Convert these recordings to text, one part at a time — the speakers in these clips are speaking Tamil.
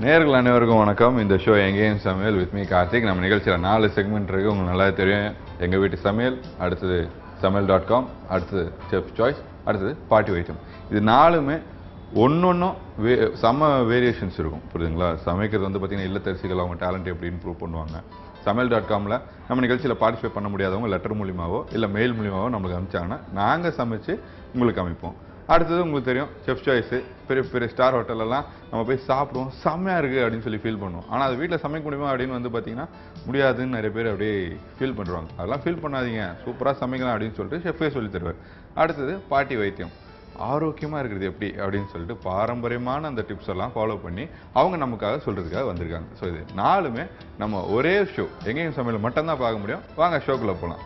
நேர்கள் அனைவருக்கும் வணக்கம் இந்த ஷோ எங்கேயும் சமையல் வித் மீ கார்த்திக் நம்ம நிகழ்ச்சியில் நாலு செக்மெண்ட் இருக்கு உங்களுக்கு நல்லா தெரியும் எங்கள் வீட்டு சமையல் அடுத்தது சமையல் டாட் காம் அடுத்தது செஃப் சாய்ஸ் அடுத்தது பார்ட்டி வைட்டம் இது நாலுமே ஒன்னொன்னும் வே செம்ம வேரியேஷன்ஸ் இருக்கும் புரியுதுங்களா சமைக்கிறது வந்து பார்த்தீங்கன்னா இல்லத்தரசிகள் அவங்க டேலண்ட் எப்படி இம்ப்ரூவ் பண்ணுவாங்க சமையல் டாட் காமில் நம்ம நிகழ்ச்சியில் பார்ட்டிசிபேட் பண்ண முடியாதவங்க லெட்டர் மூலியமாவோ இல்லை மெயில் மூலியமாவோ நம்மளுக்கு அனுப்பிச்சாங்கன்னா நாங்கள் சமைச்சு உங்களுக்கு அமைப்போம் அடுத்தது உங்களுக்கு தெரியும் செஃப் சாய்ஸு பெரிய பெரிய ஸ்டார் ஹோட்டலெல்லாம் நம்ம போய் சாப்பிடுவோம் செம்மையாக இருக்குது அப்படின்னு சொல்லி ஃபீல் பண்ணுவோம் ஆனால் அது வீட்டில் சமைக்க முடியுமா அப்படின்னு வந்து பார்த்தீங்கன்னா முடியாதுன்னு நிறைய பேர் அப்படியே ஃபீல் பண்ணுறாங்க அதெல்லாம் ஃபீல் பண்ணாதீங்க சூப்பராக சமைக்கலாம் அப்படின்னு சொல்லிட்டு ஷெஃபே சொல்லி தருவார் அடுத்தது பாட்டி வைத்தியம் ஆரோக்கியமாக இருக்கிறது எப்படி அப்படின்னு சொல்லிட்டு பாரம்பரியமான அந்த டிப்ஸ் எல்லாம் ஃபாலோ பண்ணி அவங்க நமக்காக சொல்கிறதுக்காக வந்திருக்காங்க ஸோ இது நாலுமே நம்ம ஒரே ஷோ எங்கேயும் சமையல் மட்டும்தான் பார்க்க முடியும் வாங்க ஷோக்குள்ளே போகலாம்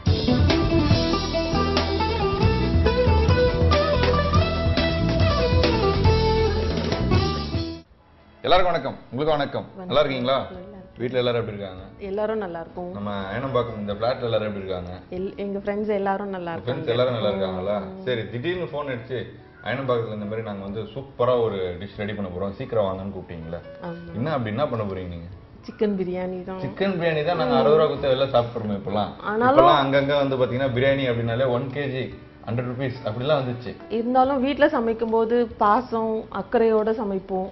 எல்லாருக்கும் வணக்கம் உங்களுக்கு வணக்கம் நல்லா இருக்கீங்களா வீட்டில் எல்லாரும் எப்படி இருக்காங்க எல்லாரும் நல்லா இருக்கும் நம்ம அயனம்பாக்கம் இந்த ஃப்ளாட்ல எல்லாரும் எப்படி இருக்காங்க எல் எங்க ஃப்ரெண்ட்ஸ் எல்லாரும் நல்லா இருக்காங்க ஃப்ரெண்ட்ஸ் எல்லாரும் நல்லா இருக்காங்களா சரி திடீர்னு ஃபோன் அடிச்சு அயனம்பாக்கத்தில் இந்த மாதிரி நாங்க வந்து சூப்பரா ஒரு டிஷ் ரெடி பண்ண போறோம் சீக்கிரம் வாங்கன்னு கூப்பிட்டீங்களா ஆமா என்ன அப்படி என்ன பண்ண போறீங்க நீங்க சிக்கன் பிரியாணி தான் சிக்கன் பிரியாணி தான் நாங்க அறுபது ரூபா கொடுத்து வெளில சாப்பிட்றோம் இப்பெல்லாம் இப்பெல்லாம் அங்கங்க வந்து பாத்தீங்கன்னா பிரியாணி அப்படின்னாலே ஒன் கேஜி ஹண்ட்ரட் ருபீஸ் அப்படிலாம் வந்துச்சு இருந்தாலும் வீட்ல சமைக்கும் போது பாசம் அக்கறையோட சமைப்போம்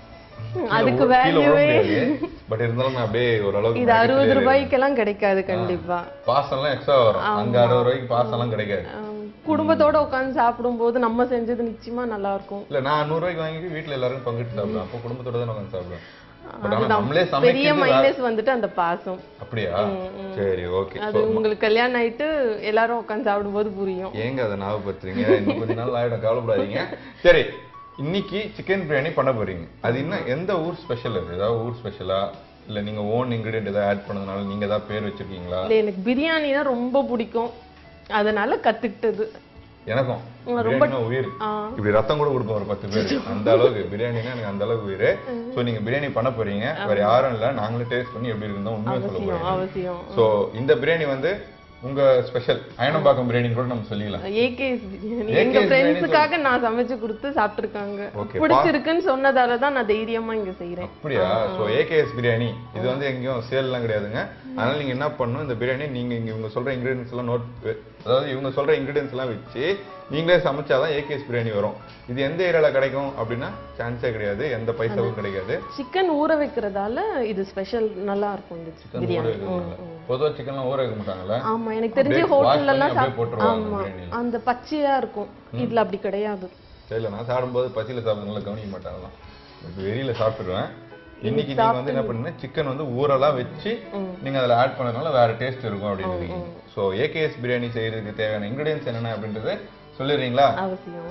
ம், அதுக்கு கீழே விழ வேல்யூவே முடியாது பட் இருந்தாலும் நான் அப்படியே ஓரளவுக்கு இது அறுபது ரூபாய்க்கெல்லாம் கிடைக்காது கண்டிப்பா பாசம்லாம் எக்ஸ்ட்ரா வரும் அங்க அறுபது ரூபாய்க்கு பாசம்லாம் கிடைக்காது ஆம், குடும்பத்தோட உட்கார்ந்து சாப்பிடும்போது நம்ம செஞ்சது நிச்சயமா நல்லா இருக்கும் இல்ல நான் நூறு ரூபாய்க்கு வாங்கி வீட்ல எல்லாரும் பங்கிட்டு சாப்பிடுவேன் அப்போ குடும்பத்தோட தான் உட்காந்து சாப்பிடுவேன் பட் ஆனா அதுதான் நம்மளே பெரிய சமைக்கிறது வேற- மைனஸ் வந்துட்டு அந்த பாசம் அப்படியா சரி ஓகே அது உங்களுக்கு கல்யாணம் ஆயிட்டு எல்லாரும் உட்கார்ந்து சாப்பிடும்போது புரியும் ஏங்க அதை ஞாபகப்படுத்துறீங்க இன்னும் கொஞ்ச நாள் ஆயிடும் கவலைப்படாதீங்க சரி இன்னைக்கு சிக்கன் பிரியாணி பண்ண போறீங்க அது இன்னும் எந்த ஊர் ஸ்பெஷல் அது ஏதாவது ஊர் ஸ்பெஷலா இல்ல நீங்க ஓன் இன்கிரியன்ட் ஏதாவது ஆட் பண்ணதுனால நீங்க ஏதாவது பேர் வச்சிருக்கீங்களா இல்ல எனக்கு பிரியாணி தான் ரொம்ப பிடிக்கும் அதனால கத்துக்கிட்டது எனக்கும் பிரியாணினா உயிர் ஆ. இப்படி ரத்தம் கூட கொடுப்போம் ஒரு பத்து பேர் அந்த அளவுக்கு பிரியாணினா எனக்கு அந்த அளவுக்கு உயிர் சோ நீங்க பிரியாணி பண்ண போறீங்க வேற யாரும் இல்ல நாங்களே டேஸ்ட் பண்ணி எப்படி இருக்குன்னு உண்மையா சொல்ல அவசியம் போறோம் அவசியம் சோ இந்த பிரியாணி வந்து உங்க ஸ்பெஷல் அயனம்பாக்கம் பிரியாணி கூட நம்ம சொல்லிக்கலாம் ஏகேஎஸ் பிரியாணி AKS எங்க பிரியாணி ஃப்ரெண்ட்ஸுக்காக நான் சமைச்சு கொடுத்து சாப்பிட்டுருக்காங்க Okay, பிடிச்சிருக்குன்னு சொன்னதால தான் நான் தைரியமா இங்க செய்றேன் அப்படியா சோ ஏகேஎஸ் பிரியாணி இது வந்து எங்கேயும் சேல் எல்லாம் கிடையாதுங்க அதனால நீங்க என்ன பண்ணணும் இந்த பிரியாணி நீங்க இங்க இவங்க சொல்ற இன்கிரீடியன்ஸ் எல்லாம் நோட் அதாவது இவங்க சொல்ற இன்கிரீடியன்ஸ் எல்லாம் வச்சு நீங்களே சமைச்சாதான் ஏகேஎஸ் பிரியாணி வரும் இது எந்த ஏரியால கிடைக்கும் அப்படின்னா சான்ஸே கிடையாது எந்த பைசாவும் கிடைக்காது சிக்கன் ஊற வைக்கிறதால இது ஸ்பெஷல் நல்லா இருக்கும் இந்த சிக்கன் ஊற பிரியாணி வைக்கிறதுனால பொதுவா சிக்கன்லாம் ஊற வைக்க மாட்டாங்கல்ல ஆமா எனக்கு தெரிஞ்ச அப்படியே wash ஹோட்டல்ல பண்ணி எல்லாம் அப்படியே சாப்- போட்டுருவாங்க ஆமா பிரியாணில. அந்த பச்சையா இருக்கும் இதுல அப்படி கிடையாது தெரியல நான் சாப்பிடும்போது பசியில சாப்பிடுறதுனால கவனிக்க மாட்டாங்களாம் பட் வெறியில சாப்பிட்டுருவேன் இன்னைக்கு நீங்க வந்து என்ன பண்ணுங்க சிக்கன் வந்து ஊரெல்லாம் வச்சு நீங்க அதுல ஆட் பண்ணதுனால வேற டேஸ்ட் இருக்கும் அப்படின்னு ஸோ ஏகேஎஸ் பிரியாணி செய்யறதுக்கு தேவையான இன்கிரீடியன்ஸ் என்னென்ன அப்படின்றத சொல்லிடுறீங்களா அவசியம்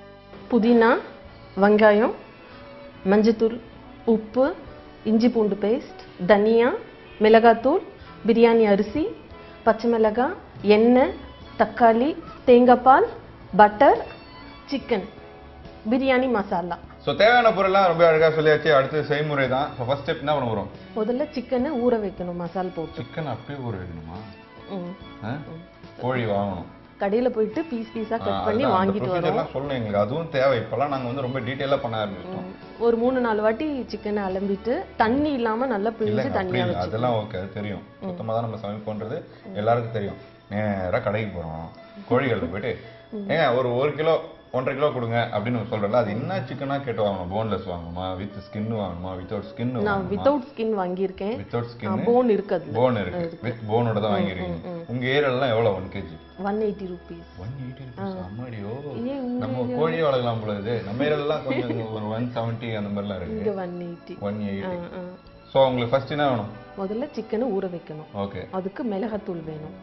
புதினா வெங்காயம் மஞ்சத்தூள் உப்பு இஞ்சி பூண்டு பேஸ்ட் தனியா மிளகாத்தூள் பிரியாணி அரிசி பச்சை மிளகாய் எண்ணெய் தக்காளி தேங்காய் பால் butter chicken biryani masala so தேவையான பொருள்லாம் ரொம்ப அழகா சொல்லியாச்சு அடுத்து செய்முறை தான் ஸோ ஃபர்ஸ்ட் ஸ்டெப் என்ன பண்ண போறோம் முதல்ல சிக்கனை ஊற வைக்கணும் மசால் போட்டு சிக்கன் அப்படியே ஊற வைக்கணுமா ம். ஆ? கோழி வாங்கணும் கடையில போயிட்டு பீஸ் பீஸா ஆ, கட் பண்ணி அதுதான், அந்த வாங்கிட்டு வரோம் procedure எல்லாம் சொல்லணும் எங்களுக்கு அதுவும் தேவை இப்பெல்லாம் நாங்க வந்து ரொம்ப டீட்டெயிலா பண்ண ஆரம்பிச்சிட்டோம் ஒரு மூணு நாலு வாட்டி சிக்கனை அலம்பிட்டு தண்ணி இல்லாம நல்லா பிழிஞ்சு இல்லைங்க அப்படி தண்ணியா இல்லை வச்சு அதெல்லாம் ஓகே அது தெரியும் சுத்தமா தான் நம்ம சமைப்போன்றது எல்லாருக்கும் தெரியும் நேரா கடைக்கு போறோம் கோழிகள்ல போயிட்டு ஏங்க ஒரு ஒரு கிலோ ஒன்றரை கிலோ கொடுங்க அப்படின்னு நம்ம சொல்றோம்ல அது என்ன சிக்கனா கேட்டு வாங்கணும் போன்லெஸ் வாங்கணுமா வித் ஸ்கின் வாங்கணுமா வித்தவுட் ஸ்கின் நான் வாங்கணுமா வித்தவுட் ஸ்கின் வாங்கியிருக்கேன் வித்தவுட் ஸ்கின் போன் இருக்குது போன் இருக்கு வித் போனோட தான் வாங்கிருக்கீங்க உங்க ஏரியாலாம் எவ்வளவு one KG one eighty rupees one eighty rupees அம்மாடியோ ஏன் நம்ம கோழியே வளர்க்கலாம் போல இது நம்ம ஏரியாலாம் கொஞ்சம் ஒரு ஒன் செவன்ட்டி அந்த மாதிரிலாம் இருக்கு இங்க one eighty one eighty so உங்களுக்கு ஃபர்ஸ்ட் என்ன வேணும் முதல்ல சிக்கனை ஊற வைக்கணும் ஓகே அதுக்கு மிளகாத்தூள் வேணும்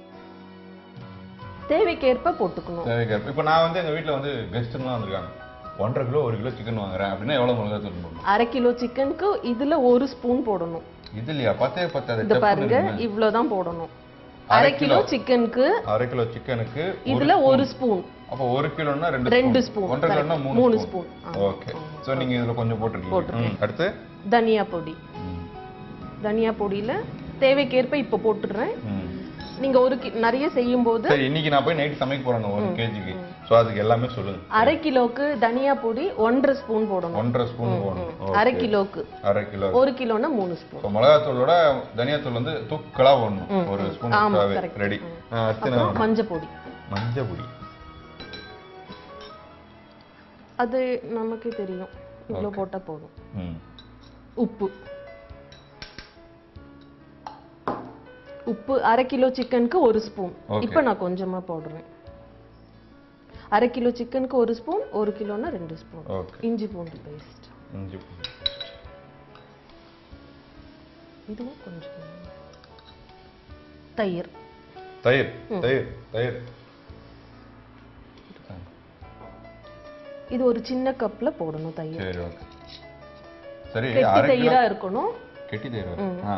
தேவைக்கேற்ப போட்டுக்கணும் தேவைக்கேற்ப இப்போ நான் வந்து எங்க வீட்ல வந்து கெஸ்ட்டுலாம் வந்திருக்காங்க ஒன்றரை கிலோ ஒரு கிலோ சிக்கன் வாங்குறேன் அப்படின்னா எவ்வளவு மிளகாத்தூள் போடணும் அரை கிலோ சிக்கனுக்கு இதுல ஒரு ஸ்பூன் போடணும் இது இல்லையா பத்தே பத்தாது இந்த பாருங்க இவ்வளவுதான் போடணும் அரை கிலோ சிக்கனுக்கு அரை கிலோ சிக்கனுக்கு இதுல ஒரு ஸ்பூன் அப்போ ஒரு கிலோன்னா ரெண்டு ரெண்டு ஸ்பூன் ஸ்பூன் ஒன்றரை கிலோன்னா மூணு மூணு ஸ்பூன் ஸ்பூன் ஓகே ஸோ நீங்க இதுல கொஞ்சம் போட்டிருக்கீங்க ம், அடுத்து தனியா பொடி ம், தனியா பொடியில தேவைக்கேற்ப இப்ப போட்டுடுறேன் ம். நீங்க ஒரு கி- நிறைய செய்யும் போது சரி இன்னைக்கு நான் போய் நைட் சமைக்க போறேங்க ஒரு கேஜிக்கு ஸோ ஸோ அதுக்கு எல்லாமே சொல்லுங்க அரை கிலோக்கு தனியா பொடி ஒன்றரை ஸ்பூன் போடணும் ஒன்றரை ஸ்பூன் போடணும் அரை கிலோக்கு அரை கிலோ ஒரு கிலோனா மூணு ஸ்பூன் இப்போ மிளகாத்தூளோட தனியாத்தூள் வந்து தூக்கலா போடணும் ஒரு ஸ்பூன் ஆமா, எக்ஸ்ட்ராவே correct. ரெடி அடுத்து என்ன அப்புறம் மஞ்சள் பொடி மஞ்சள் பொடி அது நமக்கே தெரியும் இவ்வளோ போட்டா போதும் ம் உப்பு உப்பு அரை கிலோ சிக்கனுக்கு ஒரு ஸ்பூன் Okay. இப்போ நான் கொஞ்சமா போடுறேன் அரை கிலோ சிக்கனுக்கு ஒரு ஸ்பூன் ஒரு கிலோனா ரெண்டு ஸ்பூன் ஓகே இஞ்சி பூண்டு பேஸ்ட் இஞ்சி பூண்டு. இதுவும் கொஞ்சம் தயிர் தயிர் தயிர் தயிர் இது ஒரு சின்ன கப்ல போடணும் தயிர் சரி ஓகே சரி கெட்டி அரை கிலோ தயிரா இருக்கணும் கெட்டி தயிர் வேற. ஆ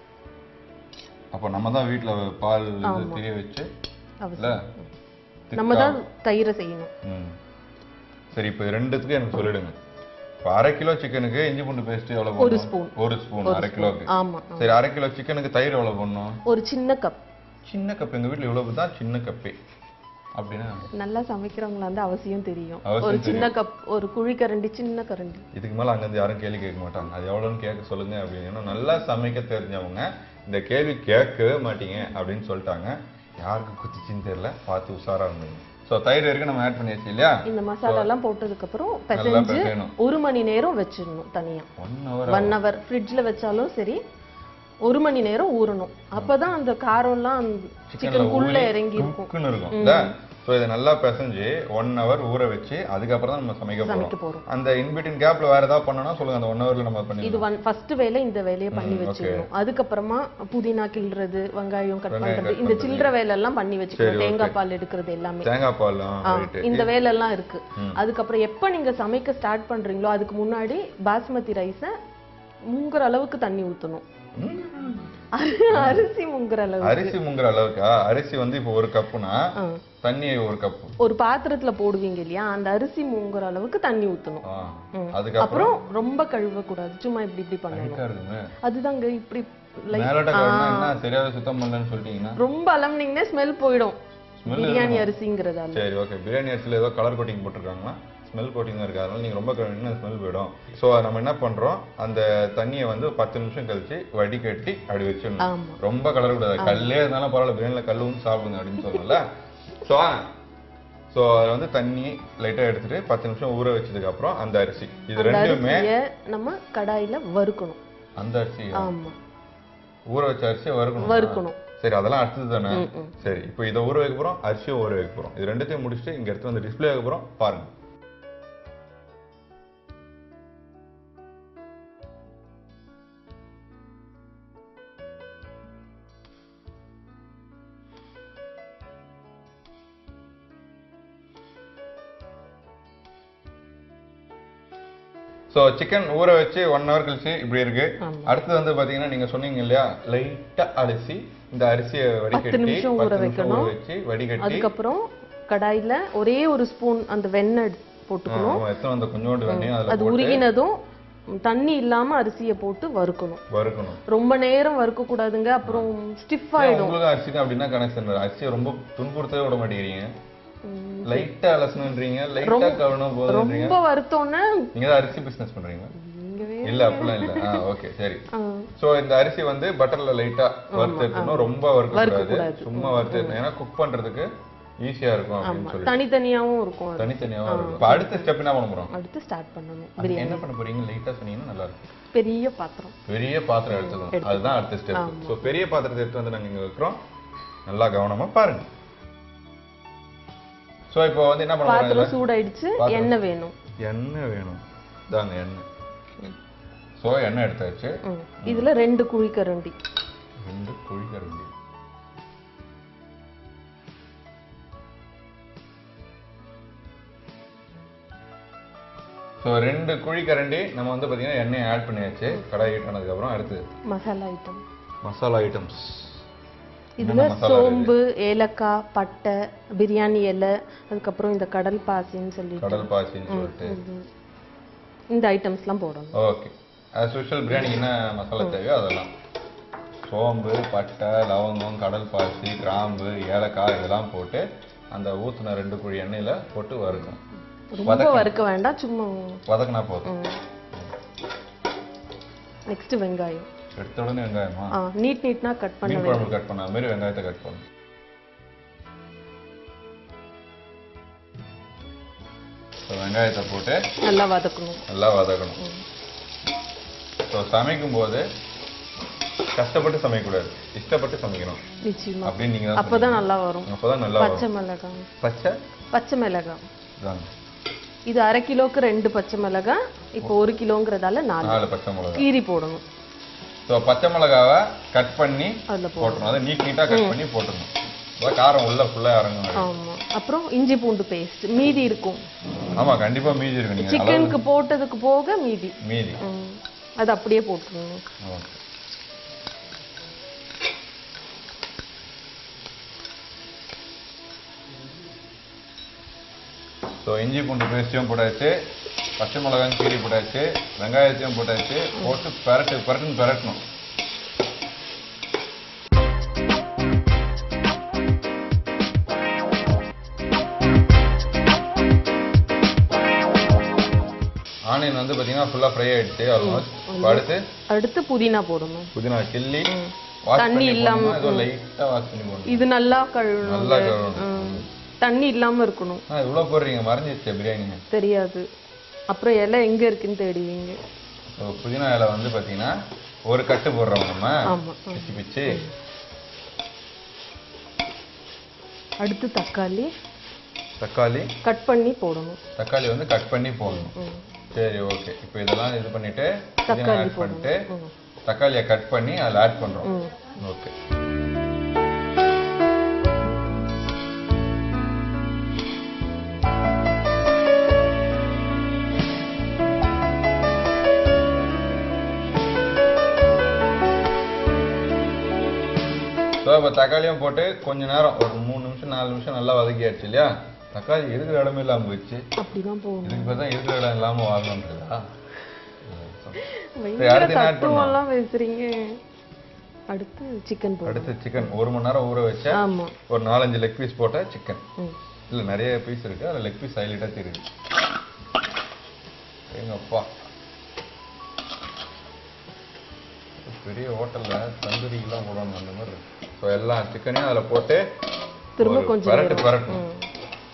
அப்போ நம்ம தான் வீட்ல பால் இது திரிய வச்சு இல்ல அவசியம் நம்ம தான் தயிரை செய்யணும் ம் சரி இப்போ ரெண்டுத்துக்கும் எனக்கு சொல்லிடுங்க இப்போ அரை கிலோ சிக்கனுக்கு இஞ்சி பூண்டு பேஸ்ட் எவ்வளவு ஒரு போடணும் ஸ்பூன் ஒரு ஸ்பூன் அரை கிலோக்கு ஆமா சரி அரை கிலோ சிக்கனுக்கு தயிர் எவ்வளவு போடணும் ஒரு சின்ன கப் சின்ன கப் எங்க வீட்ல இவ்வளவு தான் சின்ன கப்பே அப்படின்னா நல்லா சமைக்கிறவங்களா வந்து அவசியம் தெரியும் அவசியம் ஒரு சின்ன கப் ஒரு குழி கரண்டி சின்ன கரண்டி இதுக்கு மேல அங்கிருந்து யாரும் கேள்வி கேட்க மாட்டாங்க அது எவ்வளோன்னு கேட்க சொல்லுங்க அப்படின்னு நல்லா சமைக்க தெரிஞ்சவங்க இந்த கேள்வி கேட்கவே மாட்டீங்க அப்படின்னு சொல்லிட்டாங்க யாருக்கு குத்திச்சின்னு தெரியல பார்த்து உஷாரா இருந்தீங்க ஸோ தயிர் வரைக்கும் நம்ம ஆட் பண்ணியாச்சு இல்லையா இந்த மசாலா எல்லாம் போட்டதுக்கு அப்புறம் நல்லா பிசைஞ்சு பிசையணும் ஒரு மணி நேரம் வச்சிடணும் தனியா ஒன் ஹவர் ஒன் ஹவர் ஃப்ரிட்ஜ்ல வச்சாலும் சரி ஒரு மணி நேரம் ஊறணும் அப்பதான் அந்த காரம்லாம் அந்த சிக்கனுக்குள்ள இறங்கி இருக்கும் குக்குன்னு இருக்கும் ஸோ இதை நல்லா பிசைஞ்சு ஒன் ஹவர் ஊற வச்சு அதுக்கப்புறம் தான் நம்ம சமைக்க போறோம் சமைக்க போறோம் அந்த இன்பிட்வீன் கேப்ல வேற ஏதாவது பண்ணணும்னா சொல்லுங்க அந்த ஒன் ஹவர்ல நம்ம பண்ணி இது ஒன் ஃபர்ஸ்ட் வேலை இந்த வேலையை பண்ணி வச்சுக்கணும் அதுக்கப்புறமா புதினா கிள்றது வெங்காயம் கட் பண்றது இந்த சில்லற வேலை எல்லாம் பண்ணி வச்சுக்கணும் தேங்காய் பால் எடுக்கிறது எல்லாமே தேங்காய் பாலும் ஆ, ரைட்டு இந்த வேலை எல்லாம் இருக்கு அதுக்கப்புறம் எப்ப நீங்க சமைக்க ஸ்டார்ட் பண்றீங்களோ அதுக்கு முன்னாடி பாஸ்மதி ரைஸ முங்குற அளவுக்கு தண்ணி ஊத்தணும் அரிசி முங்குற அளவு அரிசி முங்குற அளவுக்கா அரிசி வந்து இப்போ ஒரு கப்புனா ஆ. தண்ணி ஒரு கப்பு ஒரு பாத்திரத்துல போடுவீங்க இல்லையா அந்த அரிசி முங்குற அளவுக்கு தண்ணி ஊத்தணும் ஆ. ம். அதுக்கப்புறம் அப்புறம் ரொம்ப கழுவ கூடாது சும்மா இப்படி இப்படி பண்ணணும் அழுக்கா இருக்குமே அதுதாங்க இப்படி லைட் மேலோட்ட கவனம் என்ன சரியாவே சுத்தம் பண்ணலன்னு சொல்லிட்டீங்கன்னா ரொம்ப அலம்னீங்கன்னா ஸ்மெல் போயிடும் பிரியாணி அரிசிங்கிறதால சரி ஓகே பிரியாணி அரிசியில் ஏதோ கலர் கோட்டிங் போட்டிருக்காங்களா ஸ்மெல் கோட்டிங் இருக்கு அதனால நீங்க ரொம்ப கழுவினா ஸ்மெல் போயிடும் ஸோ நம்ம என்ன பண்றோம் அந்த தண்ணியை வந்து பத்து நிமிஷம் கழிச்சு வடிகட்டி அப்படி வச்சிடணும் ஆமா ரொம்ப கலர் கூடாது கல்லே இருந்தாலும் பரவாயில்ல பிரியாணியில் கல் ஊற்றி சாப்பிடுங்க அப்படின்னு சொல்லல ஸோ ஸோ அதில் வந்து தண்ணி லைட்டாக எடுத்துட்டு பத்து நிமிஷம் ஊற வச்சதுக்கு அப்புறம் அந்த அரிசி இது அந்த ரெண்டுமே அரிசிய நம்ம கடாயில வறுக்கணும் அந்த அரிசி ஆமா ஊற வச்ச அரிசியை வறுக்கணும் வறுக்கணும் சரி அதெல்லாம் அடுத்தது தானே ம், ம். சரி இப்போ இதை ஊற வைக்க போறோம் அரிசியை ஊற வைக்க போறோம் இது ரெண்டுத்தையும் முடிச்சுட்டு இங்க எடுத்து வந்து டிஸ்ப்ளே வைக்க போறோம் பாருங்க ஸோ சிக்கன் ஊற வச்சு ஒன் ஹவர் கழிச்சு இப்படி இருக்கு ஆமா. அடுத்தது வந்து பாத்தீங்கன்னா நீங்க சொன்னீங்க இல்லையா லைட்டா அரிசி இந்த அரிசியை வடிகட்டி நிமிஷம் ஊற பத்து நிமிஷம் ஊற வைக்கணும். வச்சு வடிகட்டி அதுக்கப்புறம் கடாயில ஒரே ஒரு ஸ்பூன் அந்த வெண்ணெய் எடுத்து போட்டுக்கணும் ஆமா, எத்தனை அந்த கொஞ்சோண்டு வெண்ணையும் அதுல அது உருகினதும் தண்ணி இல்லாம அரிசியை போட்டு வறுக்கணும் வறுக்கணும் ரொம்ப நேரம் வறுக்க கூடாதுங்க அப்புறம் ஸ்டிஃப் ஏன் ஆயிடும் உங்களுக்கு அரிசிக்கு அப்படின்னா கனெக்ஷன் அரிசியை ரொம்ப துன்புறுத்தவே விட மாட்டேங்கிறீங்க ம், லைட்டா அலசணுன்றீங்க லைட்டா கவனம் போதுன்றீங்க ரொம்ப வறுத்தோன்னே நீங்க தான் அரிசி பிசினஸ் பண்றீங்க நீங்கவே இல்ல அப்படிலாம் இல்ல ஆ ஓகே சரி ஆ, சோ இந்த அரிசி வந்து பட்டர்ல லைட்டா வறுத்து எடுத்துக்கணும் ரொம்ப வறுக்க கூடாது வறுக்கக்கூடாது. சும்மா வறுத்து எடுக்கணும் ஏன்னா குக் பண்றதுக்கு ஈஸியா இருக்கும் அப்படின்னு சொல்லி தனித்தனியாவும் இருக்கும் அது. தனித்தனியாவும் இருக்கும் இப்ப அடுத்த ஸ்டெப் என்ன பண்ண போறோம் அடுத்து ஸ்டார்ட் பண்ணணும் அதுக்கு என்ன பண்ண போறீங்க லைட்டா சொன்னீங்கன்னா நல்லா இருக்கும் பெரிய பாத்திரம் பெரிய பாத்திரம் எடுத்துக்கணும் அதுதான் அடுத்த ஸ்டெப் சோ பெரிய பாத்திரத்தை எடுத்து வந்து நாங்க இங்க வைக்கிறோம் நல்லா கவனமா பாருங்க சோ இப்போ வந்து என்ன பண்ண போறோம் இதுல? பாத்திரம் சூடாயிடுச்சு எண்ணெய் வேணும் எண்ணெய் வேணும் இதாங்க எண்ணெய் சோ எண்ணெய் எடுத்தாச்சு ம். இதுல ரெண்டு குழிக்கரண்டி ரெண்டு குழி கரண்டி ஸோ ரெண்டு குழி கரண்டி நம்ம வந்து பார்த்தீங்கன்னா எண்ணெய் ஆட் பண்ணியாச்சு கடாய் ஹீட் ஆனதுக்கப்புறம் அடுத்து மசாலா ஐட்டம் மசாலா ஐட்டம்ஸ் இதுல சோம்பு ஏலக்காய் பட்டை பிரியாணி இலை அதுக்கப்புறம் இந்த கடல் பாசின்னு சொல்லிட்டு கடல் பாசின்னு சொல்லிட்டு இது. இந்த ஐட்டம்ஸ்லாம் போடணும் ஓகே ஆஸ் யூஷுவல் பிரியாணிக்கு என்ன மசாலா தேவையோ அதெல்லாம் சோம்பு பட்டை லவங்கம் கடல் பாசி கிராம்பு ஏலக்காய் இதெல்லாம் போட்டு அந்த ஊத்துன ரெண்டு குழி எண்ணெயில போட்டு வறுக்கணும் ரொம்ப வறுக்க வேண்டாம் சும்மா வதக்குனா போதும் நெக்ஸ்ட் வெங்காயம் எடுத்த உடனே வெங்காயமா ஆ நீட் நீட்னா கட் பண்ண மீன் குழம்பு கட் பண்ண மாதிரி வெங்காயத்தை கட் பண்ணணும் So, வெங்காயத்தை போட்டு நல்லா வதக்கணும் நல்லா வதக்கணும் ஸோ சமைக்கும் போது கஷ்டப்பட்டு சமைக்கக்கூடாது இஷ்டப்பட்டு சமைக்கணும் நிச்சயமா அப்படின்னு நீங்க தான் அப்பதான் நல்லா வரும் சொன்னீங்க. அப்பதான் நல்லா வரும் பச்சை மிளகாய் பச்சை பச்சை மிளகாய் இதாங்க. இது அரை கிலோக்கு ரெண்டு பச்சை மிளகாய் இப்போ ஒரு கிலோங்கிறதால நாலு நாலு பச்சை மிளகா கீரி போடணும் ஸோ பச்சை மிளகாவை கட் பண்ணி அதுல போ போட்டுறணும் அதை நீட் நீட்டாக கட் பண்ணி போட்டுடணும் அப்பதான் காரம் உள்ள ஃபுல்லாக இறங்கணும் ஆமா அப்புறம் இஞ்சி பூண்டு பேஸ்ட் மீதி இருக்கும் ஆமா கண்டிப்பா மீதி இருக்கு நீங்க அளவு சிக்கனுக்கு போட்டதுக்கு போக மீதி மீதி ம். அது அப்படியே போட்டுருணும் ஓகே ஸோ இஞ்சி பூண்டு பேஸ்ட்டையும் போட்டாச்சு பச்சை மிளகாயும் கீரி போட்டாச்சு வெங்காயத்தையும் போட்டாச்சு போட்டு பெரட்டு பெரட்டுன்னு பெரட்டணும் ஆனியன் வந்து பார்த்தீங்கன்னா ஃபுல்லாக ஃப்ரை ஆயிடுச்சு ஆல்மோஸ்ட் இப்போ அடுத்து அடுத்து புதினா போடணும் புதினா கிள்ளி வாஷ் தண்ணி பண்ணி இல்லாம- போடணுமா? ஏதோ லைட்டாக வாஷ் பண்ணி போடணும் இது நல்லா கழுவணும் நல்லா கழுவணும் ம். தண்ணி இல்லாம இருக்கணும் ஆ இவ்வளோ போடுறீங்க மறைஞ்சிருச்சு பிரியாணிங்க தெரியாது அப்புறம் இலை எங்க இருக்குன்னு தேடுவீங்க ஸோ புதினா இலை வந்து பார்த்தீங்கன்னா ஒரு கட்டு போடுறோம் நம்ம ஆமா ஆ. பிச்சு பிச்சு அடுத்து தக்காளி தக்காளி கட் பண்ணி போடணும் தக்காளி வந்து கட் பண்ணி போடணும் ம். சரி ஓகே இப்போ இதெல்லாம் இது பண்ணிட்டு புதினா தக்காளி ஆட் பண்ணிட்டு ம். தக்காளியை கட் பண்ணி அதில் ஆட் பண்ணுறோம் ம். ஓகே ஸோ இப்போ தக்காளியும் போட்டு கொஞ்ச நேரம் ஒரு மூணு நிமிஷம் நாலு நிமிஷம் நல்லா வதக்கியாச்சு இல்லையா தக்காளி இருக்கிற இடமே இல்லாமல் போயிடுச்சு அப்படிதான் போகணும் இதுக்கு பார்த்தா இருக்கிற இடம் இல்லாமல் வாழணுன்றதா பயங்கர அடுத்து என்ன add தத்துவம் எல்லாம் பேசுறீங்க அடுத்து சிக்கன் போடணும் அடுத்து சிக்கன் ஒரு மணி நேரம் ஊற வச்சா ஆமா ஒரு நாலஞ்சு லெக் பீஸ் போட்டா சிக்கன் ம். இல்ல நிறைய பீஸ் இருக்கு அதுல லெக் பீஸ் ஹைலைட்டா தெரியுது எங்க அப்பா பெரிய ஹோட்டல்ல தந்தூரி எல்லாம் போடணும் அந்த மாதிரி ஸோ எல்லா சிக்கனையும் அதுல போட்டு திரும்ப ஒரு கொஞ்சம் பரட்டு நேரம். பரட்டணும் ம்.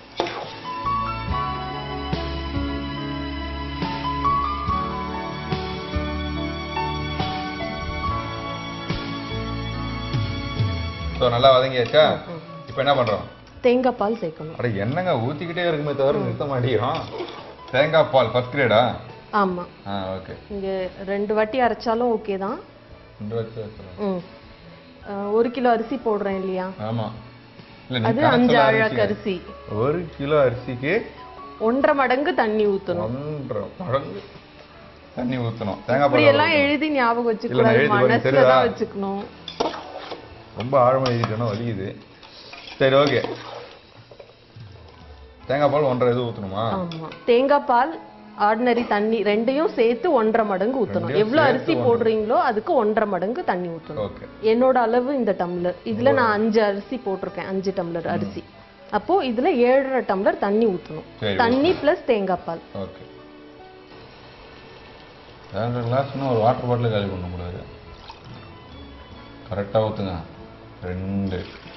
ஸோ நல்லா வதங்கியாச்சா இப்போ என்ன பண்றோம் தேங்காய் பால் சேர்க்கணும் அட என்னங்க ஊத்திக்கிட்டே இருக்குமே தவிர நிறுத்த மாட்டேங்கிறோம் தேங்காய் பால் ஃபர்ஸ்ட் கிரேடா ஆமா ஆ ஓகே இங்க ரெண்டு வாட்டி அரைச்சாலும் ஓகே தான் ரெண்டு வச்சு வச்சுருங்க. ம். அஹ், ஒரு கிலோ அரிசி போடுறேன் இல்லையா ஆமா இல்ல நீ அது கணக்கு அஞ்சு சொல்ல அழகு அரிசி. அரிசி ஒரு கிலோ அரிசிக்கு ஒன்றரை மடங்கு தண்ணி ஊத்தணும் ஒன்றரை மடங்கு தண்ணி ஊத்தணும் தேங்காய் இப்படி பால் எல்லாம் எழுதி ஞாபகம் வச்சுக்க இல்ல, நான் கூடாது எழுதி வரேன், மனசுல தெரியுதா? தான் வச்சுக்கணும் ரொம்ப ஆழமா எழுதிட்டேன்னா வலிக்குது சரி ஓகே தேங்காய் பால் ஒன்றரை இது ஊத்தணுமா ஆமா தேங்காய் பால் ஆர்டினரி தண்ணி ரெண்டையும் சேர்த்து ஒன்றரை மடங்கு ஊத்தணும் ரெண்டையும் எவ்வளவு சேர்த்து அரிசி போடுறீங்களோ அதுக்கு ஒன்றரை மடங்கு தண்ணி ஊத்தணும் ஓகே என்னோட அளவு இந்த டம்ளர் இதுல நான் அஞ்சு அரிசி போட்டிருக்கேன் அஞ்சு டம்ளர் அரிசி அப்போ இதுல ஏழரை டம்ளர் தண்ணி ஊத்தணும் சரி தண்ணி பிளஸ் தேங்காய் பால் ஓகே ரெண்டு கிளாஸ்னு ஒரு வாட்டர் பாட்டில் காலி பண்ண முடியாது கரெக்டாக ஊற்றுங்க ரெண்டு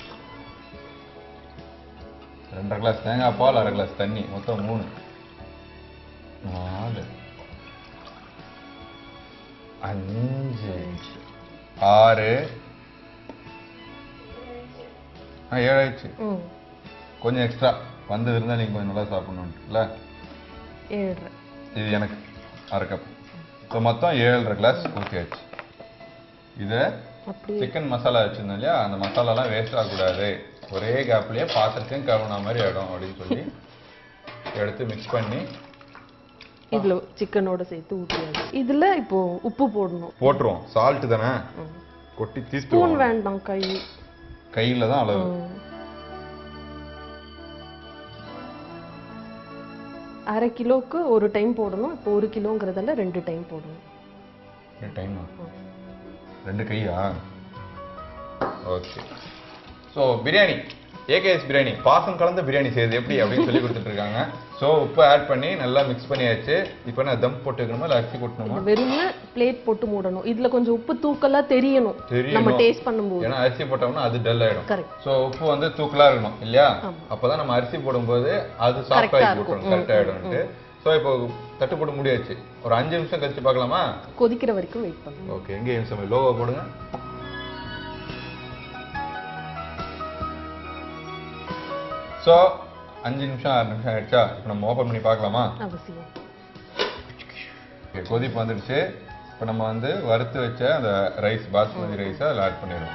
ரெண்டரை கிளாஸ் தேங்காய் பால் அரை கிளாஸ் தண்ணி மொத்தம் மூணு நாலு அஞ்சு ஆறு ஆ ஏழாயிடுச்சு ம் கொஞ்சம் எக்ஸ்ட்ரா வந்தது இருந்தால் நீங்கள் கொஞ்சம் நல்லா சாப்பிடணுன்ட்டுல ஏழரை இது எனக்கு அரை கப் ஸோ மொத்தம் ஏழரை கிளாஸ் ஊற்றியாச்சு இதை அப்படி சிக்கன் மசாலா வச்சுருந்தோம் இல்லையா அந்த மசாலாலாம் வேஸ்ட் ஆகக்கூடாது ஒரே கேப்லேயே பாத்திரத்தையும் கழுவுன மாதிரி ஆகிடும் அப்படின்னு சொல்லி எடுத்து மிக்ஸ் பண்ணி இதுல சிக்கனோட சேர்த்து ஊற்றியாச்சு இதுல இப்போ உப்பு போடணும் போட்டுருவோம் சால்ட் தானே ம். கொட்டி ஸ்பூன் தீர்த்துருவோம் வேண்டாம் கை கையில் தான் அளவு ம். அரை கிலோக்கு ஒரு டைம் போடணும் இப்போ ஒரு கிலோங்கிறதால ரெண்டு டைம் போடணும் டைம் ரெண்டு கையா okay so biryani AKS biryani பாசம் கலந்த பிரியாணி செய்யுது எப்படி அப்படின்னு சொல்லி கொடுத்துட்டு இருக்காங்க ஸோ உப்பு ஆட் பண்ணி நல்லா மிக்ஸ் பண்ணியாச்சு இப்போ நான் தம் போட்டு வைக்கணுமா இல்லை அரிசி கொட்டணுமா வெறும்னு பிளேட் போட்டு மூடணும் இதுல கொஞ்சம் உப்பு தூக்கலா தெரியணும் தெரியணும். நம்ம டேஸ்ட் பண்ணும்போது ஏன்னா அரிசி போட்டோம்னா அது டல் ஆயிடும் கரெக்ட் ஸோ உப்பு வந்து தூக்கலா இருக்கணும் இல்லையா அப்பதான் நம்ம அரிசி போடும்போது அது சாஃப்ட் Correct ஆ ஆகி இருக்கும். போட்டணும் கரெக்ட் ஆயிடும்ட்டு ஸோ இப்போ தட்டு போட்டு முடியாச்சு ஒரு அஞ்சு நிமிஷம் கழிச்சு பார்க்கலாமா கொதிக்கிற வரைக்கும் வெயிட் பண்ணணும் ஓகே எங்கே நிமிஷம் லோவா போடுங்க ஸோ அஞ்சு நிமிஷம் ஆறு நிமிஷம் ஆயிடுச்சா இப்போ நம்ம ஓப்பன் பண்ணி பார்க்கலாமா அவசியம் ஓகே கொதிப்பு வந்துடுச்சு இப்போ நம்ம வந்து வறுத்து வச்ச அந்த ரைஸ் பாஸ்மதி ரைஸை அதில் ஆட் பண்ணிடுவோம்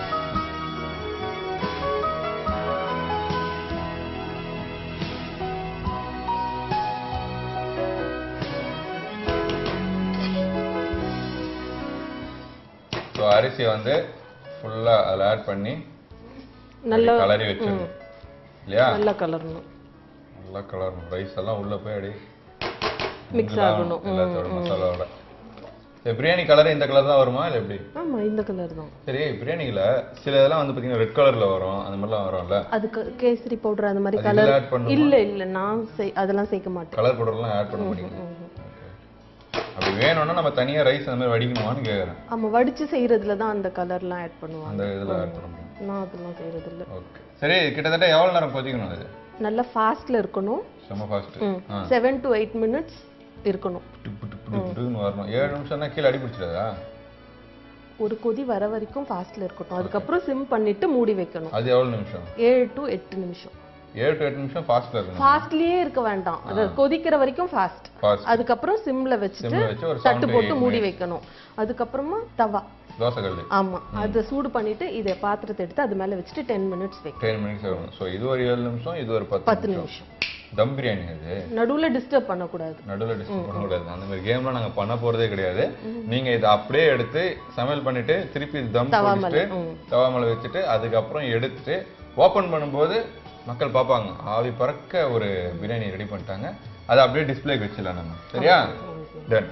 ஸோ அரிசியை வந்து ஃபுல்லாக அதில் ஆட் பண்ணி நல்லா கலரி வச்சிடணும் இல்லையா நல்லா கலரணும் நல்லா கலரணும் ரைஸ் எல்லாம் உள்ள போய் அப்படியே Mix mingle ஆகணும். எல்லாத்தோட மசாலாவோட சரி பிரியாணி கலர் இந்த கலர் தான் வருமா இல்லை எப்படி ஆமா இந்த கலர் தான் சரி பிரியாணில சில இதெல்லாம் வந்து பாத்தீங்கன்னா ரெட் கலர்ல வரும் அந்த மாதிரிலாம் வரும்ல அதுக்கு கேசரி பவுடர் அந்த மாதிரி அது கலர் இதுல add பண்ணுமா? இல்ல இல்ல நான் செய்- அதெல்லாம் சேர்க்க மாட்டேன் கலர் பவுடர்லாம் ஆட் பண்ண முடியும் அப்படி வேணும்னா நம்ம தனியா ரைஸ் அந்த மாதிரி வடிக்கணுமான்னு கேக்குறேன் ஆமா வடிச்சு செய்யறதுல தான் அந்த கலர்லாம் ஆட் பண்ணுவாங்க அந்த இதுல ஆட் பண்ண முடியும் நான் அதெல்லாம் செய்யறது இல்ல ஓகே சரி கிட்டத்தட்ட எவ்வளவு நேரம் கொதிக்கணும் அது நல்லா ஃபாஸ்ட்ல இருக்கணும் செம்ம fast seven to eight minutes இருக்கணும் டிப்பு டிப்பு டிப்பு டிப்புன்னு வரணும் ஏழு நிமிஷம்னா கீழே அடி பிடிச்சிடாதா ஒரு கொதி வர வரைக்கும் ஃபாஸ்ட்ல இருக்கட்டும் அதுக்கப்புறம் சிம் பண்ணிட்டு மூடி வைக்கணும் அது எவ்வளவு நிமிஷம் ஏழு டு எட்டு நிமிஷம் ஏழு டு எட்டு நிமிஷம் ஃபாஸ்ட்ல இருக்கணும் ஃபாஸ்ட்லயே இருக்க வேண்டாம் அது கொதிக்கிற வரைக்கும் ஃபாஸ்ட் ஃபாஸ்ட் அதுக்கப்புறம் சிம்ல வச்சுட்டு சிம்ல வச்சு ஒரு தட்டு seven to போட்டு eight மூடி வைக்கணும் அதுக்கப்புறமா தவா தோசை கல்லு ஆமா அதை சூடு பண்ணிட்டு இதை பாத்திரத்தை எடுத்து அது மேல வச்சுட்டு டென் மினிட்ஸ் வைக்கணும் டென் மினிட்ஸ் ஆகும் ஸோ இது ஒரு ஏழு நிமிஷம் இது ஒரு பத்து பத்து நிமிஷம் நிமிஷம் தம் பிரியாணி அது நடுவுல டிஸ்டர்ப் பண்ணக்கூடாது நடுவில் டிஸ்கஸ் பண்ணக்கூடாது அந்த மாதிரி கேம்லாம் நாங்க பண்ண போறதே கிடையாது நீங்க இதை அப்படியே எடுத்து சமையல் பண்ணிட்டு திருப்பி தம் தவா போட்டுட்டு மேல, ம். தவா மேல வச்சுட்டு அதுக்கப்புறம் எடுத்துட்டு ஓபன் பண்ணும்போது மக்கள் பார்ப்பாங்க ஆவி பறக்க ஒரு பிரியாணி ரெடி பண்ணிட்டாங்க அதை அப்படியே டிஸ்ப்ளேக்கு வச்சிடலாம் நம்ம சரியா டன்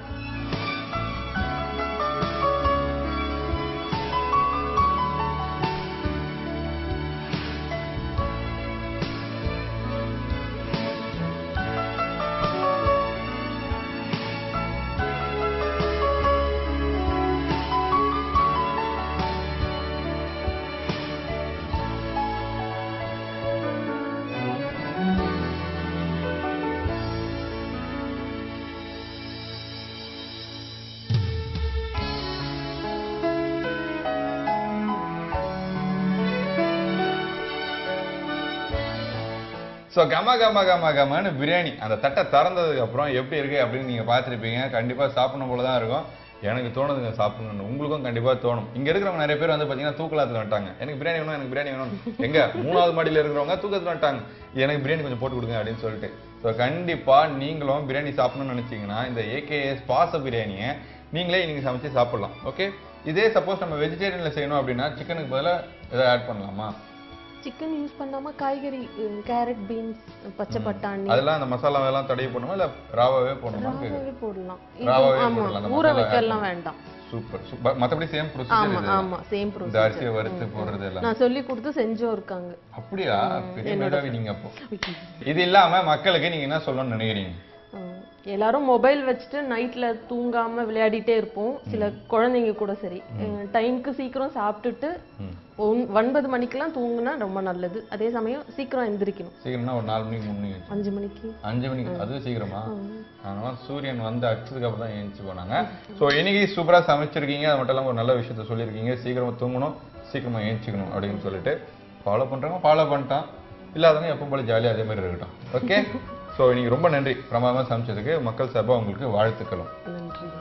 ஸோ கம கம கம கமன்னு பிரியாணி அந்த தட்டை திறந்ததுக்கு அப்புறம் எப்படி இருக்கு அப்படின்னு நீங்க பார்த்துருப்பீங்க கண்டிப்பா சாப்பிடணும் போல தான் இருக்கும் எனக்கு தோணுதுங்க சாப்பிடணும்னு உங்களுக்கும் கண்டிப்பா தோணும் இங்க இருக்கிறவங்க நிறைய பேர் வந்து பாத்தீங்கன்னா தூக்கலாத்துல வந்துட்டாங்க எனக்கு பிரியாணி வேணும் எனக்கு பிரியாணி வேணும் எங்க மூணாவது மாடியில இருக்கிறவங்க தூக்கத்துல வந்துட்டாங்க எனக்கு பிரியாணி கொஞ்சம் போட்டு கொடுங்க அப்படின்னு சொல்லிட்டு ஸோ கண்டிப்பா நீங்களும் பிரியாணி சாப்பிடணும்னு நினைச்சீங்கன்னா இந்த ஏகேஎஸ் பாச பிரியாணியை நீங்களே இன்னைக்கு சமைச்சு சாப்பிடலாம் ஓகே இதே சப்போஸ் நம்ம வெஜிடேரியன்ல செய்யணும் அப்படின்னா சிக்கனுக்கு பதிலா ஏதாவது ஆட் பண்ணலாமா சிக்கன் யூஸ் பண்ணாம காய்கறி கேரட் பீன்ஸ் பச்சை பட்டாணி அதெல்லாம் அந்த மசாலா எல்லாம் தடவி பண்ணுமா இல்ல ராவாவே போடணுமா ராவாவே போடலாம் இது- ராவாவே ஆமா போடலாம், அந்த ஊற மசாலா வைக்கலாம் வேண்டாம் சூப்பர் சூப்பர் மத்தபடி சேம் ப்ரொசீஜர் ஆமா இது ஆமா சேம் இந்த ப்ரோசஸ் அரிசியை வறுத்து போடுறது எல்லாம் நான் சொல்லி கொடுத்து செஞ்சும் இருக்காங்க அப்படியா பெரிய மேடாவி நீங்க அப்போ இது இல்லாம மக்களுக்கு நீங்க என்ன சொல்லணும்னு நினைக்கிறீங்க ஆ, எல்லாரும் மொபைல் வச்சுட்டு நைட்ல தூங்காம விளையாடிட்டே இருப்போம் சில குழந்தைங்க கூட சரி டைம்க்கு சீக்கிரம் சாப்பிட்டுட்டு ம். ஒன்- ஒன்பது மணிக்கெல்லாம் தூங்குனா ரொம்ப நல்லது அதே சமயம் சீக்கிரம் எந்திரிக்கணும் சீக்கிரம்னா ஒரு நாலு மணிக்கு மூணு மணிக்கு அஞ்சு மணிக்கு அஞ்சு மணிக்கு அது சீக்கிரமா நாங்களாம் சூரியன் வந்து அடிச்சதுக்கு அப்புறம் தான் எழுந்துச்சு போனாங்க ஸோ இன்னைக்கு சூப்பரா சமைச்சிருக்கீங்க அது மட்டும் இல்லாம ஒரு நல்ல விஷயத்த சொல்லியிருக்கீங்க சீக்கிரமா தூங்கணும் சீக்கிரமா எழுந்துக்கணும் அப்படின்னு சொல்லிட்டு ஃபாலோ பண்றவங்க ஃபாலோ பண்ணிட்டான் இல்லாதவங்க எப்பவும் போல ஜாலியா அதே மாதிரி இருக்கட்டும் ஓகே ஸோ இன்னைக்கு ரொம்ப நன்றி பிரமாதமா சமைச்சதுக்கு மக்கள் சார்பா உங்களுக்கு வாழ்த்துக்களும் நன்றி